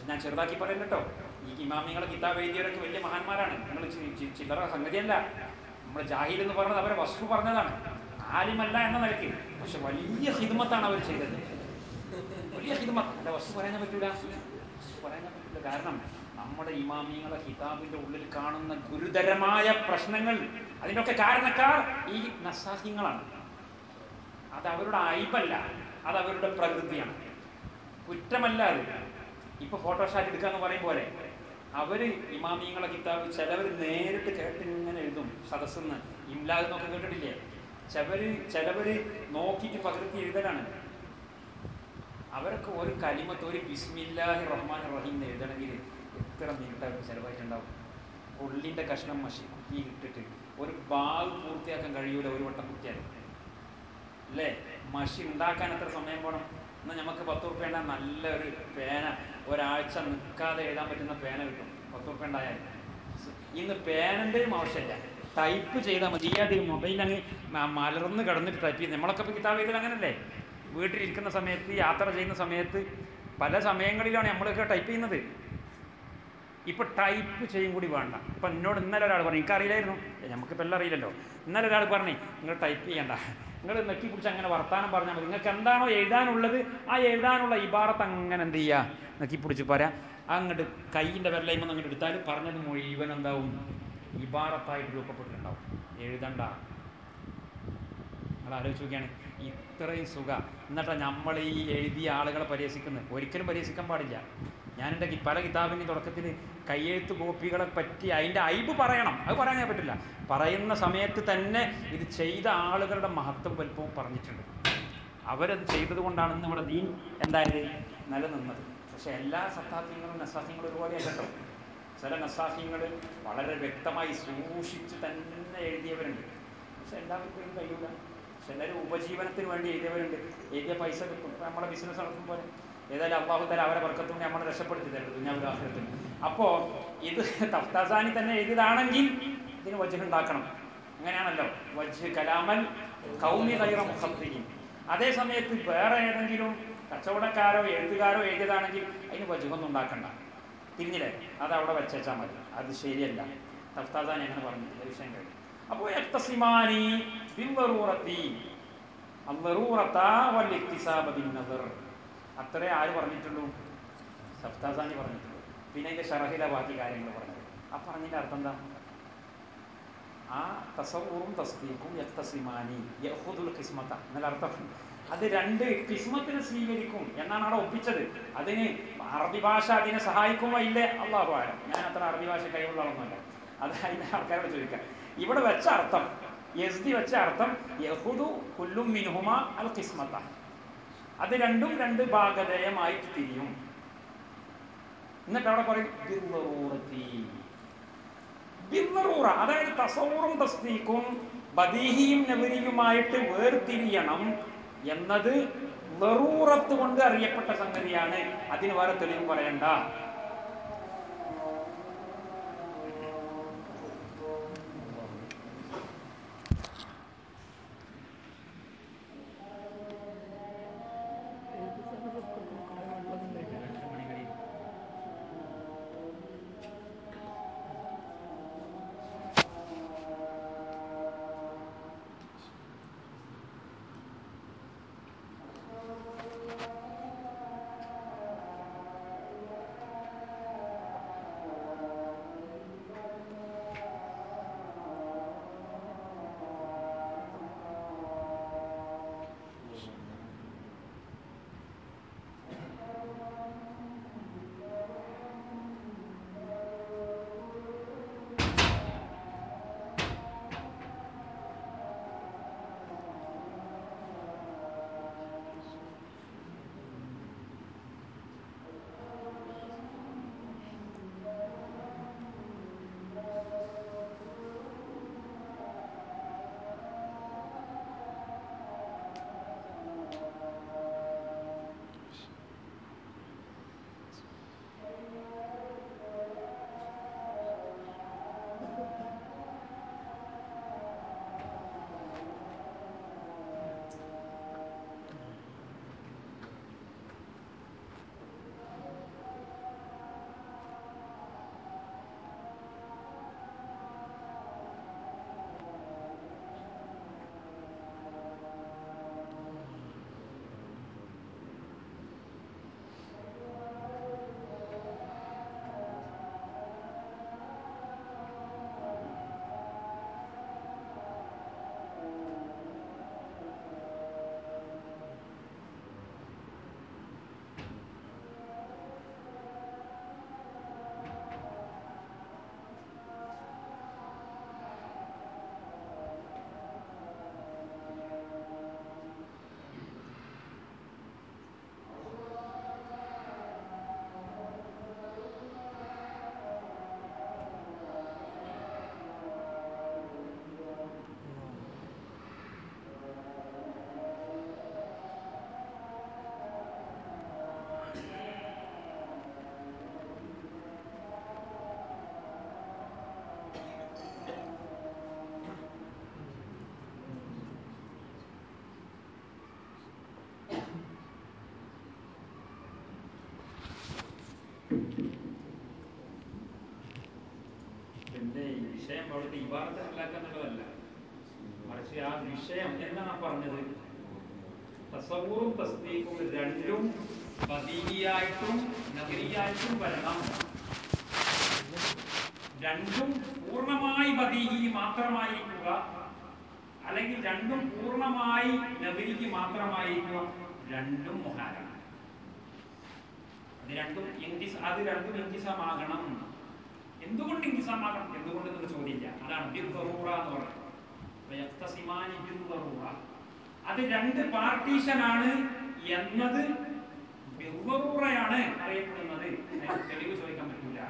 ഞാൻ ചെറുതാക്കി പറയല്ല കേട്ടോ ഈ ഇമാമിങ്ങളെ കിതാബ് എഴുതിയവരൊക്കെ വലിയ മഹാന്മാരാണ് നിങ്ങൾ ചില്ലറ സംഗതിയല്ല നമ്മൾ ജാഹിൽ എന്ന് പറഞ്ഞത് അവരെ വസ്തു പറഞ്ഞതാണ് ആലിമല്ല എന്ന നിലയ്ക്ക് പക്ഷെ വലിയ ഹിദ്മത്താണ് അവർ ചെയ്തത് വലിയ ഹിദ്മത്ത് അല്ല വസ്തു പറയാൻ പറ്റൂല വസ്തു പറയാൻ പറ്റൂല കാരണം നമ്മുടെ ഇമാമിങ്ങളെ കിതാബിന്റെ ഉള്ളിൽ കാണുന്ന ഗുരുതരമായ പ്രശ്നങ്ങൾ അതിൻ്റെയൊക്കെ കാരണക്കാർ ഈ നസാഹിങ്ങളാണ് അത് അവരുടെ അയബല്ല അത് അവരുടെ പ്രകൃതിയാണ് കുറ്റമല്ല അത് ഇപ്പൊ ഫോട്ടോഷാറ്റ് എടുക്കുക എന്ന് പറയും പോലെ അവര് ഇമാമിങ്ങളെ കിതാബ് ചിലവർ നേരിട്ട് കേട്ട് ഇങ്ങനെ എഴുതും സദസ്സെന്ന് ഇംലാഗ് എന്നൊക്കെ കേട്ടിട്ടില്ലേ ചിലവര് ചിലവര് നോക്കിയിട്ട് പകർത്തി എഴുതലാണ് അവരൊക്കെ ഒരു കലിമത്ത് ഒരു ബിസ്മില്ലാഹി റഹ്മാൻ റഹീം എന്ന് എഴുതണമെങ്കിൽ എത്ര മിനിറ്റ് അവർക്ക് ചിലവായിട്ടുണ്ടാവും ഉള്ളിൻ്റെ കഷ്ണം മഷി കുത്തി ഇട്ടിട്ട് ഒരു ബാഗ് പൂർത്തിയാക്കാൻ കഴിയൂല ഒരു വട്ടം കുത്തിയാൽ അല്ലേ മഷി ഉണ്ടാക്കാൻ എത്ര സമയം പോകണം എന്നാൽ നമുക്ക് പത്ത് റുപ്യ ഉണ്ടാ നല്ലൊരു പേന ഒരാഴ്ച നിൽക്കാതെ എഴുതാൻ പറ്റുന്ന പേന കിട്ടും പത്ത് റുപ്യ ഉണ്ടായാൽ ഇന്ന് പേനൻ്റെയും ആവശ്യമില്ല ടൈപ്പ് ചെയ്താൽ മതി ഈ അത് മൊബൈൽ അങ്ങ് മ- മലർന്ന് കിടന്നിട്ട് ടൈപ്പ് ചെയ്ത് നമ്മളൊക്കെ ഇപ്പോൾ കിതാബ് എഴുതൽ അങ്ങനല്ലേ വീട്ടിലിരിക്കുന്ന സമയത്ത് യാത്ര ചെയ്യുന്ന സമയത്ത് പല സമയങ്ങളിലാണ് നമ്മളൊക്കെ ടൈപ്പ് ചെയ്യുന്നത് ഇപ്പൊ ടൈപ്പ് ചെയ്യും കൂടി വേണ്ട ഇപ്പൊ എന്നോട് ഇന്നലെ ഒരാൾ പറഞ്ഞു എനിക്കറിയില്ലായിരുന്നു നമുക്കിപ്പോൾ എല്ലാം അറിയില്ലല്ലോ ഇന്നലെ ഒരാൾ പറഞ്ഞു നിങ്ങൾ ടൈപ്പ് ചെയ്യണ്ട നിങ്ങൾ നെക്കി പിടിച്ച് അങ്ങനെ വർത്താനം പറഞ്ഞാൽ മതി നിങ്ങൾക്ക് എന്താണോ എഴുതാനുള്ളത് ആ എഴുതാനുള്ള ഇബാറത്ത് അങ്ങനെ എന്ത് ചെയ്യുക നെക്കി പിടിച്ച് പോരാ അങ്ങോട്ട് കൈയിൻ്റെ വിരലയുമ്പോൾ അങ്ങോട്ട് എടുത്താൽ പറഞ്ഞത് മുഴുവൻ എന്താവും ഇബാറത്തായിട്ട് രൂപപ്പെട്ടിട്ടുണ്ടാവും എഴുതണ്ട നിങ്ങൾ ആലോചിച്ച് നോക്കിയാണ് ഇത്രയും സുഖ എന്നിട്ടാണ് നമ്മൾ ഈ എഴുതിയ ആളുകളെ പരിഹസിക്കുന്നത് ഒരിക്കലും പരിഹസിക്കാൻ പാടില്ല ഞാൻ എൻ്റെ പല കിതാബിൻ്റെ തുടക്കത്തിൽ കയ്യെഴുത്ത് കോപ്പികളെ പറ്റി അതിൻ്റെ ഐബ് പറയണം അത് പറയാൻ പറ്റില്ല പറയുന്ന സമയത്ത് തന്നെ ഇത് ചെയ്ത ആളുകളുടെ മഹത്വം വലുപ്പവും പറഞ്ഞിട്ടുണ്ട് അവരത് ചെയ്തത് കൊണ്ടാണ് ഇന്ന് ഇവിടെ ദീൻ എന്തായത് നിലനിന്നത് പക്ഷേ എല്ലാ സത്താഫ്യങ്ങളും നസാഫ്യങ്ങളും ഒരുപോലെ കേട്ടോ ചില നസാഫ്യങ്ങൾ വളരെ വ്യക്തമായി സൂക്ഷിച്ച് തന്നെ എഴുതിയവരുണ്ട് പക്ഷെ എല്ലാവർക്കും ഇത് കഴിയൂല ചിലർ ഉപജീവനത്തിന് വേണ്ടി എഴുതിയവരുണ്ട് എഴുതിയ പൈസ കിട്ടും ഇപ്പം നമ്മളെ ബിസിനസ് നടത്തും പോലെ ഏതായാലും അള്ളാഹു തല അവരെ വർക്കത്തുകൊണ്ട് നമ്മളെ രക്ഷപ്പെടുത്തി തരുന്നത് ദുഞ്ഞാവിലാഹത്തിൽ അപ്പോൾ ഇത് തഫ്താസാനി തന്നെ എഴുതിയതാണെങ്കിൽ ഇതിന് വജ്ജ് ഉണ്ടാക്കണം അങ്ങനെയാണല്ലോ വജ്ജ് കലാമൽ കൗമി കൈറ മുഖത്തിരിക്കും അതേ സമയത്ത് വേറെ ഏതെങ്കിലും കച്ചവടക്കാരോ എഴുത്തുകാരോ എഴുതിയതാണെങ്കിൽ അതിന് വജുകൊന്നും ഉണ്ടാക്കണ്ട തിരിഞ്ഞില്ലേ അത് അവിടെ വെച്ചാൽ മതി അത് ശരിയല്ല തഫ്താസാനി അങ്ങനെ പറഞ്ഞിട്ടില്ല വിഷയം കഴിഞ്ഞു അപ്പോൾ എക്തസിമാനി ബിൽവറൂറത്തി അല്ലറൂറത്ത വൽ ഇക്തിസാബ ബിന്നദർ അത്രേ ആര് പറഞ്ഞിട്ടുള്ളൂ സഫ്താസാനി പറഞ്ഞിട്ടുള്ളൂ പിന്നെ അതിന്റെ ഷറഹില ബാക്കി കാര്യങ്ങൾ പറഞ്ഞത് ആ പറഞ്ഞതിന്റെ അർത്ഥം എന്താ ആ തസവൂറും തസ്തീഖും യക്തസിമാനി യഹുദുൽ കിസ്മത്ത എന്നുള്ള അർത്ഥം അത് രണ്ട് കിസ്മത്തിന് സ്വീകരിക്കും എന്നാണ് അവിടെ ഒപ്പിച്ചത് അതിന് അറബി ഭാഷ അതിനെ സഹായിക്കുമോ ഇല്ലേ അള്ളാഹു ആലം ഞാൻ അത്ര അറബി ഭാഷ കഴിവുള്ള ആളൊന്നുമല്ല അത് അതിന്റെ ആൾക്കാരോട് ചോദിക്കാം ഇവിടെ വെച്ച അർത്ഥം യസ്ദി വെച്ച അർത്ഥം യഹുദു കുല്ലും മിനുഹുമ അൽ കിസ്മത്ത അത് രണ്ടും രണ്ട് ഭാഗധേയമായിട്ട് തിരിയും എന്നിട്ട് അവിടെ പറയും ബിർളറൂറത്തി. ബിർളറൂറ അതായത് തസവൂറും തസ്തീക്കും ബദീഹിയും നബരിയുമായിട്ട് വേർതിരിയണം എന്നത് ലറൂറത്ത് കൊണ്ട് അറിയപ്പെട്ട സംഗതിയാണ് അതിന് വേറെ തെളിവ് പറയണ്ട രണ്ട് മണി കഴിയും ഇബാറത്ത് ഉണ്ടാക്കുക എന്നുള്ളതല്ല മറിച്ച് ആ വിഷയം എന്താണ് പറഞ്ഞത് തസവൂറും തസ്ദീഖും രണ്ടും ബദീഹിയായിട്ടും നഗരിയായിട്ടും വരണം രണ്ടും പൂർണ്ണമായി ബദീഹി മാത്രമായിരിക്കുക അല്ലെങ്കിൽ രണ്ടും പൂർണ്ണമായി നബിക്ക് മാത്രമായിരിക്കുക രണ്ടും മുഹാരാണ് അത് രണ്ടും ഇൻകിസ് അത് രണ്ടും ഇൻകിസമാകണം എന്തുകൊണ്ട് ഇൻകിസമാകണം എന്തുകൊണ്ട് എന്നുള്ള ചോദ്യമില്ല അതാണ് ബിദ്ദറൂറ എന്ന് പറയുന്നത് വയക്തസിമാനി ബിദ്ദറൂറ അത് രണ്ട് പാർട്ടീഷനാണ് എന്നത് ബിദ്ദറൂറയാണ് അറിയപ്പെടുന്നത് അതിന് തെളിവ് ചോദിക്കാൻ പറ്റില്ല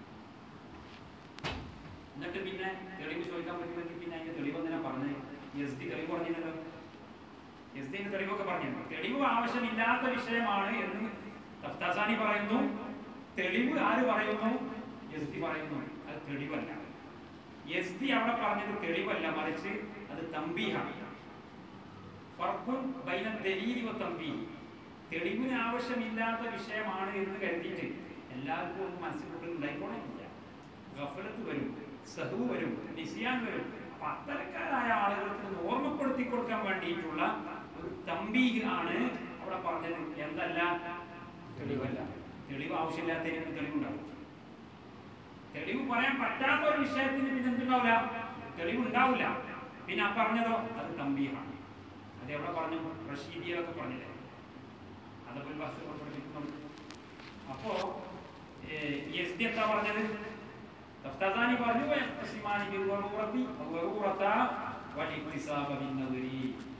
എന്നിട്ട് പിന്നെ തെളിവ് ചോദിക്കാൻ പറ്റുമെങ്കിൽ പിന്നെ അതിന്റെ തെളിവ് എന്തിനാ പറഞ്ഞത് എസ് ഡി തെളിവ് പറഞ്ഞില്ലല്ലോ എസ് ഡിന്റെ തെളിവൊക്കെ പറഞ്ഞിരുന്നു തെളിവ് ആവശ്യമില്ലാത്ത വിഷയമാണ് എന്ന് തഫ്താസാനി പറയുന്നു തെളിവ് ആര് പറയുന്നു എസ് ഡി പറയുന്നു അത് തെളിവല്ല എസ് ഡി അവിടെ പറഞ്ഞത് തെളിവല്ല മറിച്ച് അത് തമ്പീഹാണ് ഫർഖുൻ ബൈന ദലീലി വ തമ്പീഹ് തെളിവിന് ആവശ്യമില്ലാത്ത വിഷയമാണ് എന്ന് കരുതിയിട്ട് എല്ലാവർക്കും ഒന്നും മനസ്സിൽ ഉണ്ടായിക്കോണമെന്നില്ല ഗഫലത്ത് വരും സഹു വരും നിസിയാൻ വരും അപ്പൊ അത്തരക്കാരായ ആളുകൾക്ക് ഒന്ന് ഓർമ്മപ്പെടുത്തി കൊടുക്കാൻ വേണ്ടിയിട്ടുള്ള ഒരു തമ്പീഹ് ആണ് അവിടെ പറഞ്ഞത് എന്തല്ല തെളിവല്ല തെളിവ് ആവശ്യമില്ലാത്തതിന് തെളിവുണ്ടാവും തെളിവ് പറയാൻ പറ്റാത്ത ഒരു വിഷയത്തിന് പിന്നെ എന്തുണ്ടാവില്ല തെളിവ് ഉണ്ടാവില്ല പിന്നെ ആ പറഞ്ഞതോ അത് തമ്പീഹാണ് അത് എവിടെ പറഞ്ഞു റഷീദിയൊക്കെ പറഞ്ഞില്ലേ അതപ്പോൾ ബസ് പഠിപ്പിക്കുന്നുണ്ട് അപ്പോ എസ് ഡി എന്താ പറഞ്ഞത് തഫ്താസാനി പറഞ്ഞു വയഖ്തസിമാനി ബിൽ വറൂറത്തി വറൂറത വൽ ഇക്തിസാബ ബിൻ നദരി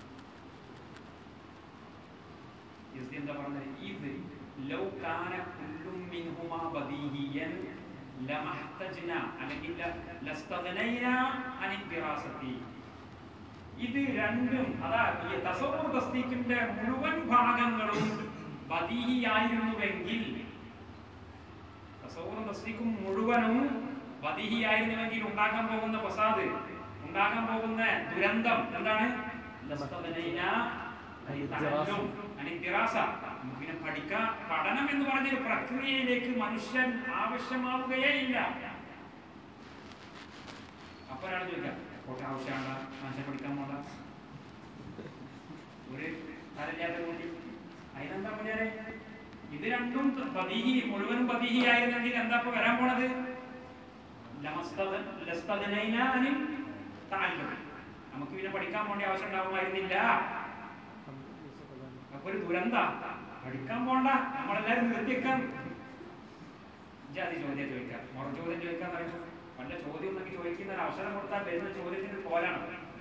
എസ് ഡി എന്താ പറഞ്ഞത് ഇത് ലൗ കാന കുല്ലും മിൻഹുമാ ബദീഹിയൻ ലമഹ്തജ്ന അല്ലെങ്കിൽ ലസ്തഗ്നൈന അനി ദിറാസത്തി ഇത് രണ്ടും അതാ ഈ തസവൂർ തസ്തീക്കിന്റെ മുഴുവൻ ഭാഗങ്ങളും ബദീഹിയായിരുന്നുവെങ്കിൽ തസവൂറും തസ്തീക്കും മുഴുവനും ബദീഹിയായിരുന്നുവെങ്കിൽ ഉണ്ടാക്കാൻ പോകുന്ന ഫസാദ് ഉണ്ടാക്കാൻ പോകുന്ന ദുരന്തം എന്താണ് ലസ്തഗ്നൈന അനി തഅല്ലും, അനി ദിറാസ. പിന്നെ പഠിക്കാൻ പഠനം എന്ന് പറഞ്ഞ ഒരു പ്രക്രിയയിലേക്ക് മനുഷ്യൻ ആവശ്യമാവുകയേ ഇല്ല അപ്പൊ ഒരാൾ ചോദിക്കാം കോട്ട ആവശ്യമാണ്ട മനുഷ്യൻ പഠിക്കാൻ പോണ്ട ഒരു തലയില്ലാത്ത കുട്ടി അതിനെന്താ പറഞ്ഞാല് ഇത് രണ്ടും പതിഹി മുഴുവനും പതിഹി ആയിരുന്നെങ്കിൽ എന്താ ഇപ്പൊ വരാൻ പോണത് ലമസ്തദ- ലസ്തദനൈനാനി തഅല്ലും. നമുക്ക് പിന്നെ പഠിക്കാൻ പോകേണ്ട ആവശ്യം ഉണ്ടാവുമായിരുന്നില്ല അപ്പൊ ഒരു ദുരന്ത പഠിക്കാൻ പോണ്ട നമ്മളെല്ലാരും നിർത്തിയേക്കാൻ ജാതി ചോദ്യം ചോദിക്കാം മുറ ചോദ്യം ചോദിക്കാൻ പറയുമ്പോൾ വല്ല ചോദ്യം ഉണ്ടെങ്കിൽ ചോദിക്കുന്ന ഒരു അവസരം കൊടുത്താൽ വരുന്ന ചോദ്യത്തിന് ഒരു പോലാണ്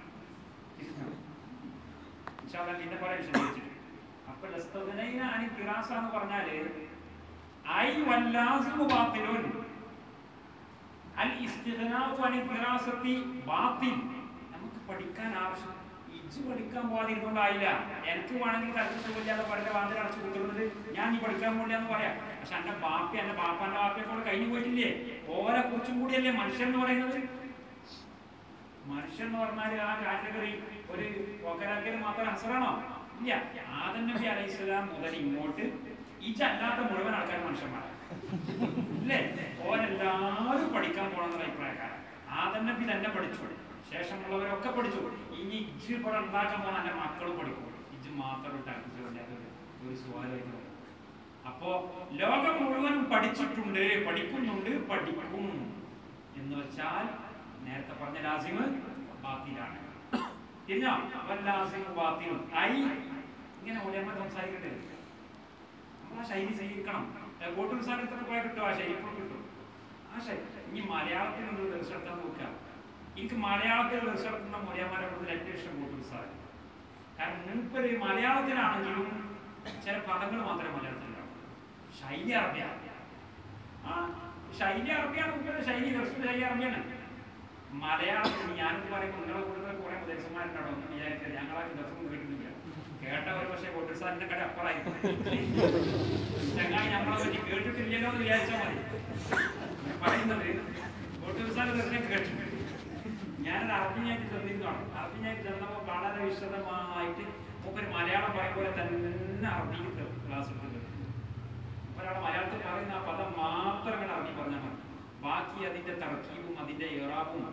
ഇൻഷാ അല്ലാഹ് പിന്നെ പറയാം വിശദീകരിച്ചു അപ്പൊ ലസ്തദനൈന അനി ദിറാസ എന്ന് പറഞ്ഞാല് ഐ വല്ലാസിമു ബാത്തിലുൻ അൽ ഇസ്തിഗ്നാഉ അനി ദിറാസത്തി ബാത്തിൽ നമുക്ക് പഠിക്കാൻ ആവശ്യം ഇജ്ജ് പഠിക്കാൻ പോകാതിരുന്നോണ്ടായില്ല എനിക്ക് വേണമെങ്കിൽ തലക്ക് സുഖമില്ലാതെ പറഞ്ഞ വാതിൽ അടച്ചു കുത്തുന്നത് ഞാൻ ഈ പഠിക്കാൻ പോകില്ല എന്ന് പറയാം പക്ഷെ എന്റെ ബാപ്പ എന്റെ ബാപ്പാന്റെ ബാപ്പയെ കൂടെ കഴിഞ്ഞു പോയിട്ടില്ലേ ഓരെ കുറിച്ചും കൂടിയല്ലേ മനുഷ്യൻ എന്ന് പറയുന്നത് മനുഷ്യൻ എന്ന് പറഞ്ഞാൽ ആ കാറ്റഗറി ഒരു ഒക്കരാക്കൽ മാത്രം ഹസറാണോ ഇല്ല ആദം നബി അലൈഹി സ്വലാം മുതൽ ഇങ്ങോട്ട് ഇജല്ലാത്ത മുഴുവൻ ആൾക്കാർ മനുഷ്യന്മാരാണ് ഇല്ലേ ഓരെല്ലാവരും പഠിക്കാൻ പോകണമെന്നുള്ള അഭിപ്രായക്കാരൻ ആദം നബി തന്നെ പഠിച്ചു ശേഷമുള്ളവരൊക്കെ പഠിച്ചു ഇനി ഇജ്ജ് ഇവിടെ ഉണ്ടാക്കാൻ പോകുന്ന എന്റെ മക്കളും പഠിക്കും ഇജ്ജ് മാത്രം ടാക്സ് ഒരു ഒരു സ്വാഭാവികമായിട്ട് വരും. അപ്പോ ലോകം മുഴുവനും പഠിച്ചിട്ടുണ്ട് പഠിക്കുന്നുണ്ട് പഠിക്കും എന്ന് വെച്ചാൽ നേരത്തെ പറഞ്ഞ ലാസിമ് ബാത്തിലാണ് തിരിഞ്ഞോ വല്ലാസിമു ബാത്തിലും ഐ ഇങ്ങനെ ഉലമ സംസാരിക്കേണ്ടത് നമ്മൾ ആ ശൈലി സ്വീകരിക്കണം കോട്ടൂർ സ്ഥാനത്തൊക്കെ പോയാൽ കിട്ടും ആ ശൈലി ഇപ്പോൾ കിട്ടും ആ ശൈലി ഇനി മലയാളത്തിൽ നിങ്ങൾ ദർശനത്താൻ നോക്കുക എനിക്ക് മലയാളത്തിൽ ദർശനത്തുന്ന മൂല്യന്മാരെ കൂടുതൽ ഏറ്റവും ഇഷ്ടം കോട്ടൂർ സാർ കാരണം മൂപ്പര് മലയാളത്തിലാണെങ്കിലും ചില പദങ്ങൾ മാത്രമേ മലയാളത്തിലുണ്ടാവും ശൈലി അറബിയാണ് ആ ശൈലി അറബിയാണ് മൂപ്പര് ശൈലി ദർശന ശൈലി അറബിയാണ് മലയാളത്തിൽ ഞാനെന്ന് പറയുമ്പോൾ നിങ്ങളെ കൂടുതൽ കുറെ മുതൽസന്മാരുണ്ടാവും ഒന്നും വിചാരിക്കരുത് ഞങ്ങളാക്കി ദർശനം കേട്ടിട്ടില്ല കേട്ട ഒരു പക്ഷേ കോട്ടൂർ സാറിന്റെ കട അപ്പുറമായിരിക്കും ചങ്ങായി നമ്മളെ പറ്റി കേട്ടിട്ടില്ലല്ലോ എന്ന് വിചാരിച്ചാൽ മതി ഞാൻ പറയുന്നത് കോട്ടൂർ സാറിന്റെ ദർശനം കേട്ടിട്ടുണ്ട് ഞാനത് അറബിനായിട്ട് ചെന്നിരുന്നതാണ് അറബിനായിട്ട് ചെന്നപ്പോൾ വളരെ വിശദമായിട്ട് മൂപ്പര് മലയാളം പറയും പോലെ തന്നെ അറബിക്ക് ക്ലാസ് എടുത്തിട്ടുണ്ട് ഒരാൾ മലയാളത്തിൽ പറയുന്ന ആ പദം മാത്രം ഇങ്ങനെ അറബി പറഞ്ഞാൽ മതി ബാക്കി അതിന്റെ തർക്കീബും അതിന്റെ ഇറാബും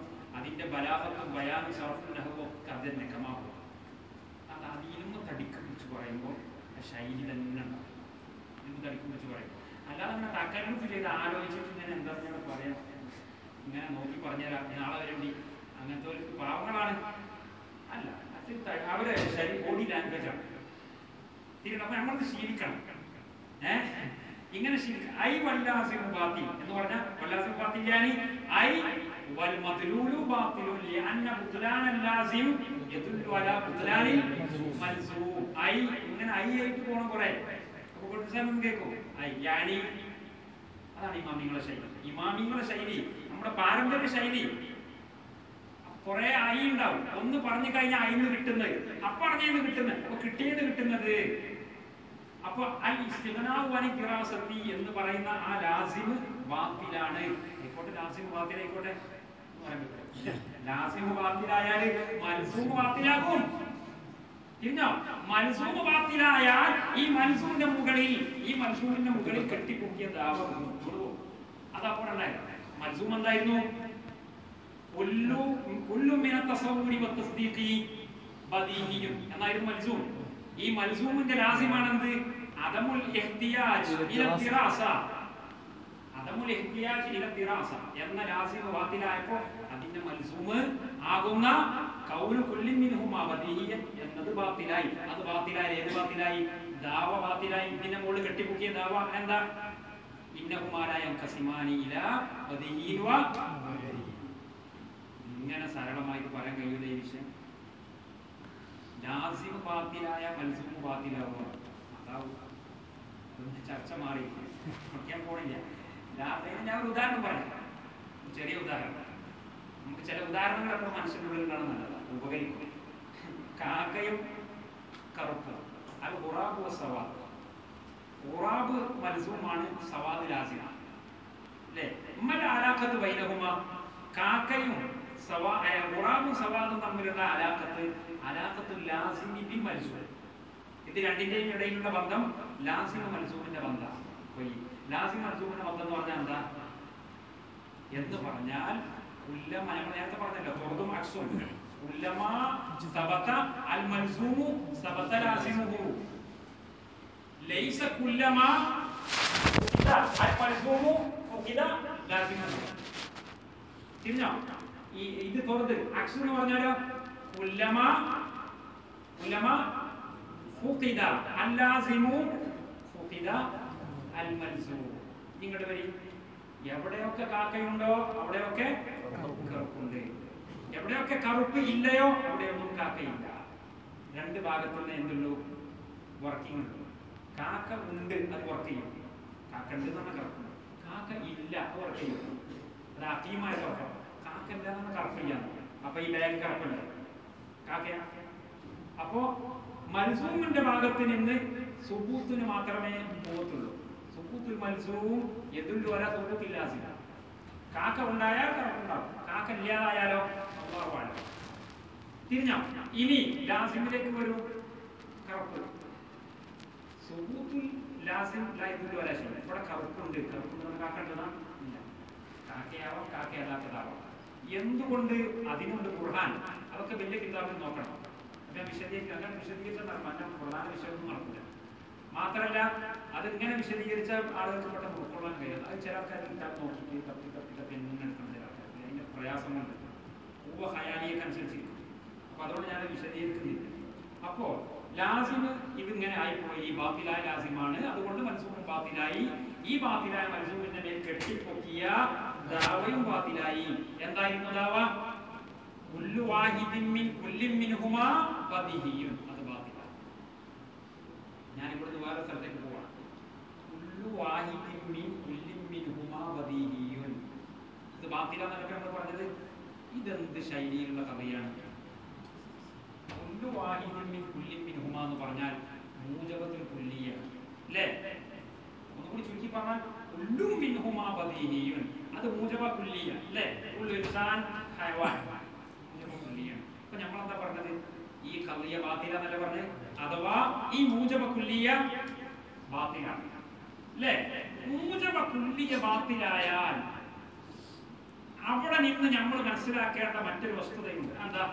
അതിന്റെ ബലാഹത്തും ബയാനും സർഫും നഹവും ഒക്കെ അത് തന്നെ കമാവും അത് അതിലും തടിക്ക് പിടിച്ച് പറയുമ്പോൾ ആ ശൈലി തന്നെ ഉണ്ടാവും ഇതിന് തടിക്ക് പിടിച്ച് പറയും അല്ലാതെ അങ്ങനെ തക്കല്ലുപ്പ് ചെയ്ത് ആലോചിച്ചിട്ട് ഇങ്ങനെ എന്താ ഞാൻ പറയാം ഇങ്ങനെ നോക്കി പറഞ്ഞുതരാം നാളെ വരണ്ടി അങ്ങനത്തെ ഒരു പാവങ്ങളാണ് അല്ല അത് ത- അവരെ ശരി ബോഡി ലാംഗ്വേജ് ആണ് തിരിക്കണം അപ്പൊ നമ്മളത് ശീലിക്കണം ഏ ഇങ്ങനെ ശീലിക്കണം ഐ വല്ലാസിം ബാത്തി എന്ന് പറഞ്ഞാൽ വല്ലാസിം ബാത്തിയാനി ഐ വൽ മദ്ലൂലു ബാത്തിലു ലിഅന്ന ബുത്ലാന ലാസിം യദുല്ലു അലാ ബുത്ലാനിൽ മൽസൂം ഐ ഇങ്ങനെ ഐ ആയിട്ട് പോണം കുറെ അപ്പൊ കൊടുത്താൽ കേൾക്കും ഐ യാനി അതാണ് ഇമാമിങ്ങളെ ശൈലി ഇമാമിങ്ങളെ ശൈലി നമ്മുടെ പാരമ്പര്യ ശൈലി കുറെ ഐ ഉണ്ടാവും ഒന്ന് പറഞ്ഞു കഴിഞ്ഞാൽ അയിന്ന് കിട്ടുന്നത് അപ്പൊ പറഞ്ഞത് കിട്ടുന്നത് അപ്പൊ കിട്ടിയത് കിട്ടുന്നത് അപ്പൊ അൽ ഇസ്തിഗ്നാഉ ഫിറാസത്തി എന്ന് പറയുന്ന ആ ലാസിമ് ബാത്തിലാണ് ആയിക്കോട്ടെ ലാസിമ് ബാത്തിലായിക്കോട്ടെ എന്ന് പറയാൻ പറ്റില്ല. ലാസിമ് ബാത്തിലായാൽ മൽസൂമ് ബാത്തിലാകും തിരിഞ്ഞോ മൽസൂമ് ബാത്തിലായാൽ ഈ മൽസൂമിന്റെ മുകളിൽ ഈ മൽസൂമിന്റെ മുകളിൽ കെട്ടിപ്പൊക്കിയ ദാവ പോകും അതപ്പോൾ ഉണ്ടായിരുന്നു മൽസൂം എന്തായിരുന്നു കുല്ലു കുല്ലു മിന തസവ്വുരി വത്തസ്ദീഖി ബദീഹിയും എന്നായിരുന്നു മൽസൂം ഈ മൽസൂമിന്റെ ലാസിമാണെന്ത് അദമുൽ ഇഹ്തിയാജ് ഇല തിറാസ അദമുൽ ഇഹ്തിയാജ് ഇല തിറാസ എന്ന ലാസിമ വാത്തിലായപ്പോൾ അതിന്റെ മൽസൂമ് ആകുന്ന കൗനു കുല്ലിൻ മിൻഹുമാ ബദീഹിയൻ എന്നത് ബാത്തിലായി അത് ബാത്തിലായി ഏത് ബാത്തിലായി ദാവ ബാത്തിലായി ഇതിന്റെ മുകളിൽ കെട്ടിപ്പൊക്കിയ ദാവ എന്താ ഇന്നഹുമാലായ കസിമാനി ഇല ബദീഹിൻ വ ബദീഹിൻ. ഇങ്ങനെ സരളമായിട്ട് പറയാൻ കഴിയൂല ഈ വിഷയം ലാസിം ബാത്തിലായ മത്സൂം ബാത്തിലാവുക അതാവും അതൊന്നും ചർച്ച മാറി ഞാൻ പോണില്ല ലാസിന് ഞാൻ ഒരു ഉദാഹരണം പറയാം ഒരു ചെറിയ ഉദാഹരണം നമുക്ക് ചില ഉദാഹരണങ്ങൾ എപ്പോഴും മനസ്സിനുള്ളിൽ ഉണ്ടാകുന്ന നല്ലതാണ് ഉപകരിക്കും കാക്കയും കറുപ്പും അത് ഉറാബ് സവാദ് ഉറാബ് മത്സൂമാണ് സവാദ് ലാസിമാണ് അല്ലേ ഉമ്മൽ ആലാഖത്ത് ബൈനഹുമ കാക്കയും സവാ ഏ, ഗുറാബും സവാദും തമ്മിലുള്ള അലാഖത്ത് അലാഖത്തു ലാസിമി ബിൻ മൽസൂം ഇത് രണ്ടിന്റെയും ഇടയിലുള്ള ബന്ധം ലാസിമ മൽസൂമിന്റെ ബന്ധം അപ്പൊ ഈ ലാസിമ മൽസൂമിന്റെ ബന്ധം എന്ന് പറഞ്ഞാൽ എന്താ എന്ന് പറഞ്ഞാൽ ഉല്ലമ നമ്മൾ നേരത്തെ പറഞ്ഞല്ലോ തുറതും അക്സും ഉല്ലമ സബത അൽ മൽസൂമു സബത ലാസിമുഹു ലൈസ കുല്ലമ ഫുഖിദ അൽ മൽസൂമു ഫുഖിദ ലാസിമുഹു തിരിഞ്ഞോ ഈ ഇത് തുറത് അക്സ് എന്ന് പറഞ്ഞാലോ ഉല്ലമ ഉല്ലമ ഫുഖിദ അൽ ലാസിമു ഫുഖിദ അൽ മൽസൂം ഇങ്ങോട്ട് വരി എവിടെയൊക്കെ കാക്കയുണ്ടോ അവിടെയൊക്കെ കറുപ്പുണ്ട് എവിടെയൊക്കെ കറുപ്പ് ഇല്ലയോ അവിടെയൊന്നും കാക്കയില്ല രണ്ട് ഭാഗത്തു നിന്ന് എന്തുള്ളൂ വർക്കിംഗ് ഉണ്ട് കാക്ക ഉണ്ട് അത് വർക്ക് ചെയ്യും കാക്ക ഉണ്ട് എന്ന് പറഞ്ഞാൽ കറുപ്പുണ്ട് കാക്ക ഇല്ല അത് വർക്ക് ചെയ്യും അത് അക്കീമായ കറുപ്പം കാക്ക ഇല്ല എന്ന് പറഞ്ഞാൽ കറുപ്പ് ചെയ്യാൻ അപ്പൊ ഈ ബാഗ് കറുപ്പുണ്ട് കാക്കയാ അപ്പോ മൽസൂമിന്റെ ഭാഗത്ത് നിന്ന് സുബൂത്തിന് മാത്രമേ പോകത്തുള്ളൂ സുബൂത്തുൽ മൽസൂം എതുള്ളു വരാ സുബൂത്തില്ലാസില്ല കാക്ക ഉണ്ടായാൽ കറക്കുണ്ടാവും കാക്ക ഇല്ലാതായാലോ അള്ളാഹുവാണ് തിരിഞ്ഞോ ഇനി ലാസിമിലേക്ക് വരൂ കറുപ്പ് സുബൂത്തുൽ ലാസിം ലായിദുൽ വരാ ശരി ഇവിടെ കറുപ്പുണ്ട് കറുപ്പുണ്ട് കാക്ക ഉണ്ടെന്നാ ഇല്ല കാക്കയാവാം കാക്കയല്ലാത്തതാവാം എന്തുകൊണ്ട് അതിനുണ്ട് ഖുർആൻ അതൊക്കെ വലിയ കിതാബിൽ നോക്കണം അപ്പൊ ഞാൻ വിശദീകരിക്കും അങ്ങനെ വിശദീകരിച്ചാൽ മറ്റേ പ്രധാന വിഷയമൊന്നും നടക്കില്ല മാത്രമല്ല അത് ഇങ്ങനെ വിശദീകരിച്ച ആളുകൾക്ക് പെട്ടെന്ന് ഉൾക്കൊള്ളാൻ കഴിയും അത് ചില ആൾക്കാർ കിതാബ് നോക്കിയിട്ട് തപ്പി തപ്പി തപ്പി എങ്ങനെ എടുക്കണം ചില ആൾക്കാർക്ക് അതിന്റെ പ്രയാസം കൊണ്ട് ഊവ ഹയാലിയൊക്കെ അനുസരിച്ചിരിക്കും അപ്പൊ അതുകൊണ്ട് ഞാൻ വിശദീകരിക്കുന്നില്ല അപ്പോ ലാസിം ഇതിങ്ങനെ ആയിപ്പോയി ഈ ബാത്തിലായ ലാസിമാണ് അതുകൊണ്ട് മൻസൂറും ബാത്തിലായി ഈ ബാത്തിലായ മൻസൂറിന്റെ മേൽ കെട്ടിപ്പൊക്കിയ ദാവയും ബാത്തിലായി എന്തായിരുന്നു ദാവ കുല്ലു വാഹിദിൻ മിൻ കുല്ലിൻ മിൻഹുമാ ബദിഹിയുൻ അത് ബാത്തിലായി ഞാൻ ഇവിടുന്ന് വേറെ സ്ഥലത്തേക്ക് പോവാണ് കുല്ലു വാഹിദിൻ മിൻ കുല്ലിൻ മിൻഹുമാ ബദിഹിയുൻ ഇത് ബാത്തിലാന്നൊക്കെ നമ്മൾ പറഞ്ഞത് ഇതെന്ത് ശൈലിയിലുള്ള കഥയാണ് കുല്ലു വാഹിദിൻ മിൻ കുല്ലിൻ മിൻഹുമാ എന്ന് പറഞ്ഞാൽ മൂജബത്തുൽ കുല്ലിയാണ് അല്ലേ ഒന്നുകൂടി ചുരുക്കി പറഞ്ഞാൽ കുല്ലും മിൻഹുമാ ബദീഹിയുൻ അത് മൂജബ കുല്ലിയ അല്ലേ കുല്ലു ഇൻസാൻ ഹയവാൻ മൂജബ കുല്ലിയാണ് അപ്പൊ നമ്മൾ എന്താ പറഞ്ഞത് ഈ കള്ളിയ ബാത്തില എന്നല്ല പറഞ്ഞത് അഥവാ ഈ മൂജബ കുല്ലിയ ബാത്തിലാണ് അല്ലേ മൂജബ കുല്ലിയ ബാത്തിലായാൽ അവിടെ നിന്ന് നമ്മൾ മനസ്സിലാക്കേണ്ട മറ്റൊരു വസ്തുതയുണ്ട് എന്താ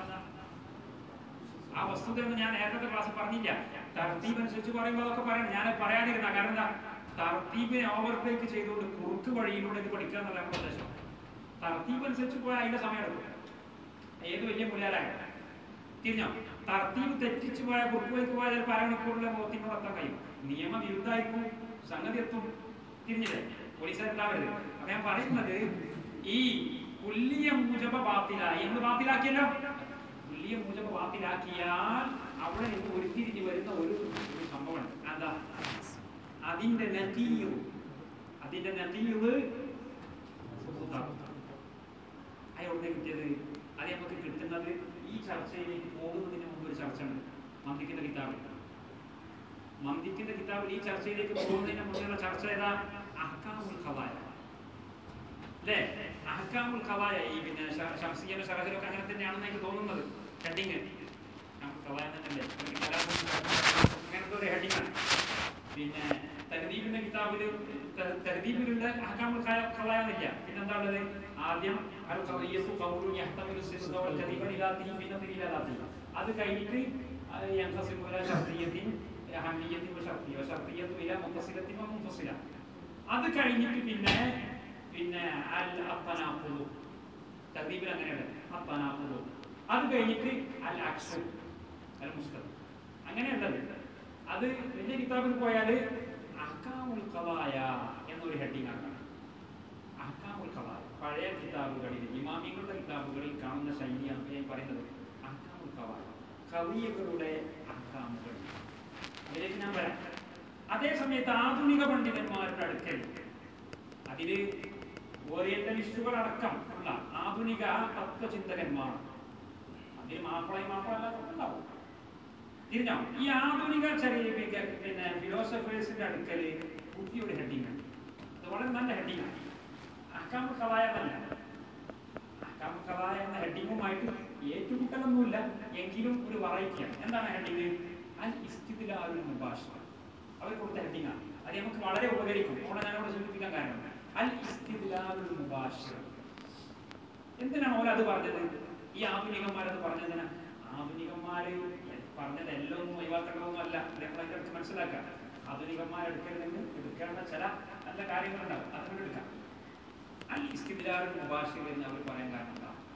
ആ വസ്തുതയൊന്നും ഞാൻ നേരത്തെ ക്ലാസ് പറഞ്ഞില്ല തർത്തീബ് അനുസരിച്ച് പറയുമ്പോൾ അതൊക്കെ പറയണം ഞാൻ പറയാതിരുന്ന കാരണം എന്താ തർത്തീബിനെ ഓവർടേക്ക് ചെയ്തുകൊണ്ട് കുറുക്ക് വഴിയിലൂടെ ഇത് പഠിക്കുക എന്നുള്ള നമ്മുടെ ഉദ്ദേശം തർത്തീബ് അനുസരിച്ച് പോയാൽ അതിന്റെ സമയം എടുക്കും ഏത് വലിയ മുലാലായ തിരിഞ്ഞോ തർത്തീബ് തെറ്റിച്ച് പോയ കുറുക്ക് വഴിക്ക് പോയാൽ ചിലപ്പോൾ അരമണിക്കൂറിലെ മുഖത്തിനോട് എത്താൻ കഴിയും നിയമവിരുദ്ധമായിരിക്കും സംഗതി എത്തും തിരിഞ്ഞില്ലേ പോലീസുകാർ ഉണ്ടാവരുത് അപ്പൊ ഞാൻ പറയുന്നത് ഈ കുല്ലിയ മൂജബ ബാത്തിലായി എന്ന് ബാത്തിലാക്കിയല്ലോ കുല്ലിയ മൂജബ ബാത്തിലാക്കിയാൽ അവിടെ നിന്ന് ഉരുത്തിരിഞ്ഞ് വരുന്ന ഒരു ഒരു സംഭവമുണ്ട് എന്താ അതിന്റെ നതീവ് അതിന്റെ നതീവ് അയോടെ കിട്ടിയത് അത് നമുക്ക് കിട്ടുന്നത് ഈ ചർച്ചയിലേക്ക് പോകുന്നതിന് മുമ്പ് ഒരു ചർച്ച ഉണ്ട് മന്ദിക്കുന്ന കിതാബിൽ മന്ദിക്കുന്ന കിതാബിൽ ഈ ചർച്ചയിലേക്ക് പോകുന്നതിന് മുന്നുള്ള ചർച്ച ഏതാ അഹ്കാമുൽ ഖവായ അല്ലേ അഹ്കാമുൽ ഖവായ ഈ പിന്നെ ഷ- ഷംസിയനും ഷറഹിലൊക്കെ അങ്ങനെ തന്നെയാണെന്ന് എനിക്ക് തോന്നുന്നത് ഹെഡിങ് ഖവായ തന്നെയല്ലേ ഒരു കലാപം അങ്ങനത്തെ ഒരു ഹെഡിങ്ങാണ് പിന്നെ തഹദീബിന്റെ കിതാബില് ത- തഹദീബിലുണ്ട് അഹ്കാമുൽ ഖ- ഖവായ എന്നില്ല പിന്നെന്താ ഉള്ളത് ആദ്യം അൽ ഖദിയത്തു ഖൗലുൻ യഹ്തമിലു സിദ്ഖ വൽ കദിബ ലിദാത്തിഹി ബിനദിരി ലിദാത്തിഹി അത് കഴിഞ്ഞിട്ട് ينقسم إلى شرطية أهمية وشرطية وشرطية إلى متصلة ومنفصلة അത് കഴിഞ്ഞിട്ട് പിന്നെ പിന്നെ അൽ അത്തനാഖുദു തദ്രീബിൽ അങ്ങനെയുണ്ട് അത്തനാഖുദു അത് കഴിഞ്ഞിട്ട് അൽ അക്സു അൽ മുസ്തഖ് അങ്ങനെയുള്ളത് അത് വലിയ കിതാബിൽ പോയാൽ അഹ്കാമുൽ ഖദായ എന്നൊരു ഹെഡിങ് ആക്കണം അഹ്കാമുൽ ഖദായ പഴയ കിതാബുകളിൽ ഇമാമിങ്ങളുടെ കിതാബുകളിൽ കാണുന്ന ശൈലിയാണ് ഞാൻ പറയുന്നത് അഹ്കാമുൽ ഖദായ കവിയകളുടെ അഹ്കാമുകൾ അതിലേക്ക് ഞാൻ വരാം അതേ സമയത്ത് ആധുനിക പണ്ഡിതന്മാരുടെ അടുക്കൽ അതില് ഓറിയന്റലിസ്റ്റുകൾ അടക്കം ഉള്ള ആധുനിക തത്വചിന്തകന്മാർ അതിൽ മാപ്പിളയും മാപ്പിള അല്ലാത്തവരും ഉണ്ടാവും തിരിഞ്ഞോ ഈ ആധുനിക ചെറിയ പിന്നെ പിന്നെ ഫിലോസഫേഴ്സിന്റെ അടുക്കല് പുതിയൊരു ഹെഡിങ് ഉണ്ട് അത് വളരെ നല്ല ഹെഡിങ് ആണ് അക്കാമ കവായ എന്നല്ല അക്കാമ കവായ എന്ന ഹെഡിങ്ങുമായിട്ട് ഏറ്റുമുട്ടലൊന്നുമില്ല എങ്കിലും ഒരു വെറൈറ്റിയാണ് എന്താണ് ഹെഡിങ് അൽ ഇസ്തിദ്ലാലുൽ മുബാഷിർ അവർ കൊടുത്ത ഹെഡിങ് ആണ് അത് നമുക്ക് വളരെ ഉപകരിക്കും അവിടെ ഞാനവിടെ സൂചിപ്പിക്കാൻ കാരണം അൽ ഇസ്തിദ്ലാലുൽ മുബാഷിർ എന്തിനാണ് ഓല അത് പറഞ്ഞത് ഈ ആധുനികന്മാരത് പറഞ്ഞതിന് ആധുനികന്മാര് പറഞ്ഞത് എല്ലാം ഒന്നും ഒഴിവാക്കേണ്ടതൊന്നും അല്ല അത് നമ്മൾ അതിന്റെ അടുത്ത് മനസ്സിലാക്കാം ആധുനികന്മാരെടുക്കൽ നിന്ന് എടുക്കേണ്ട ചില നല്ല കാര്യങ്ങളുണ്ടാവും അതുകൊണ്ട് എടുക്കാം അൽ ഇസ്തിദ്ലാലുൽ മുബാഷിർ എന്ന് അവർ പറയാൻ കാരണം എന്താ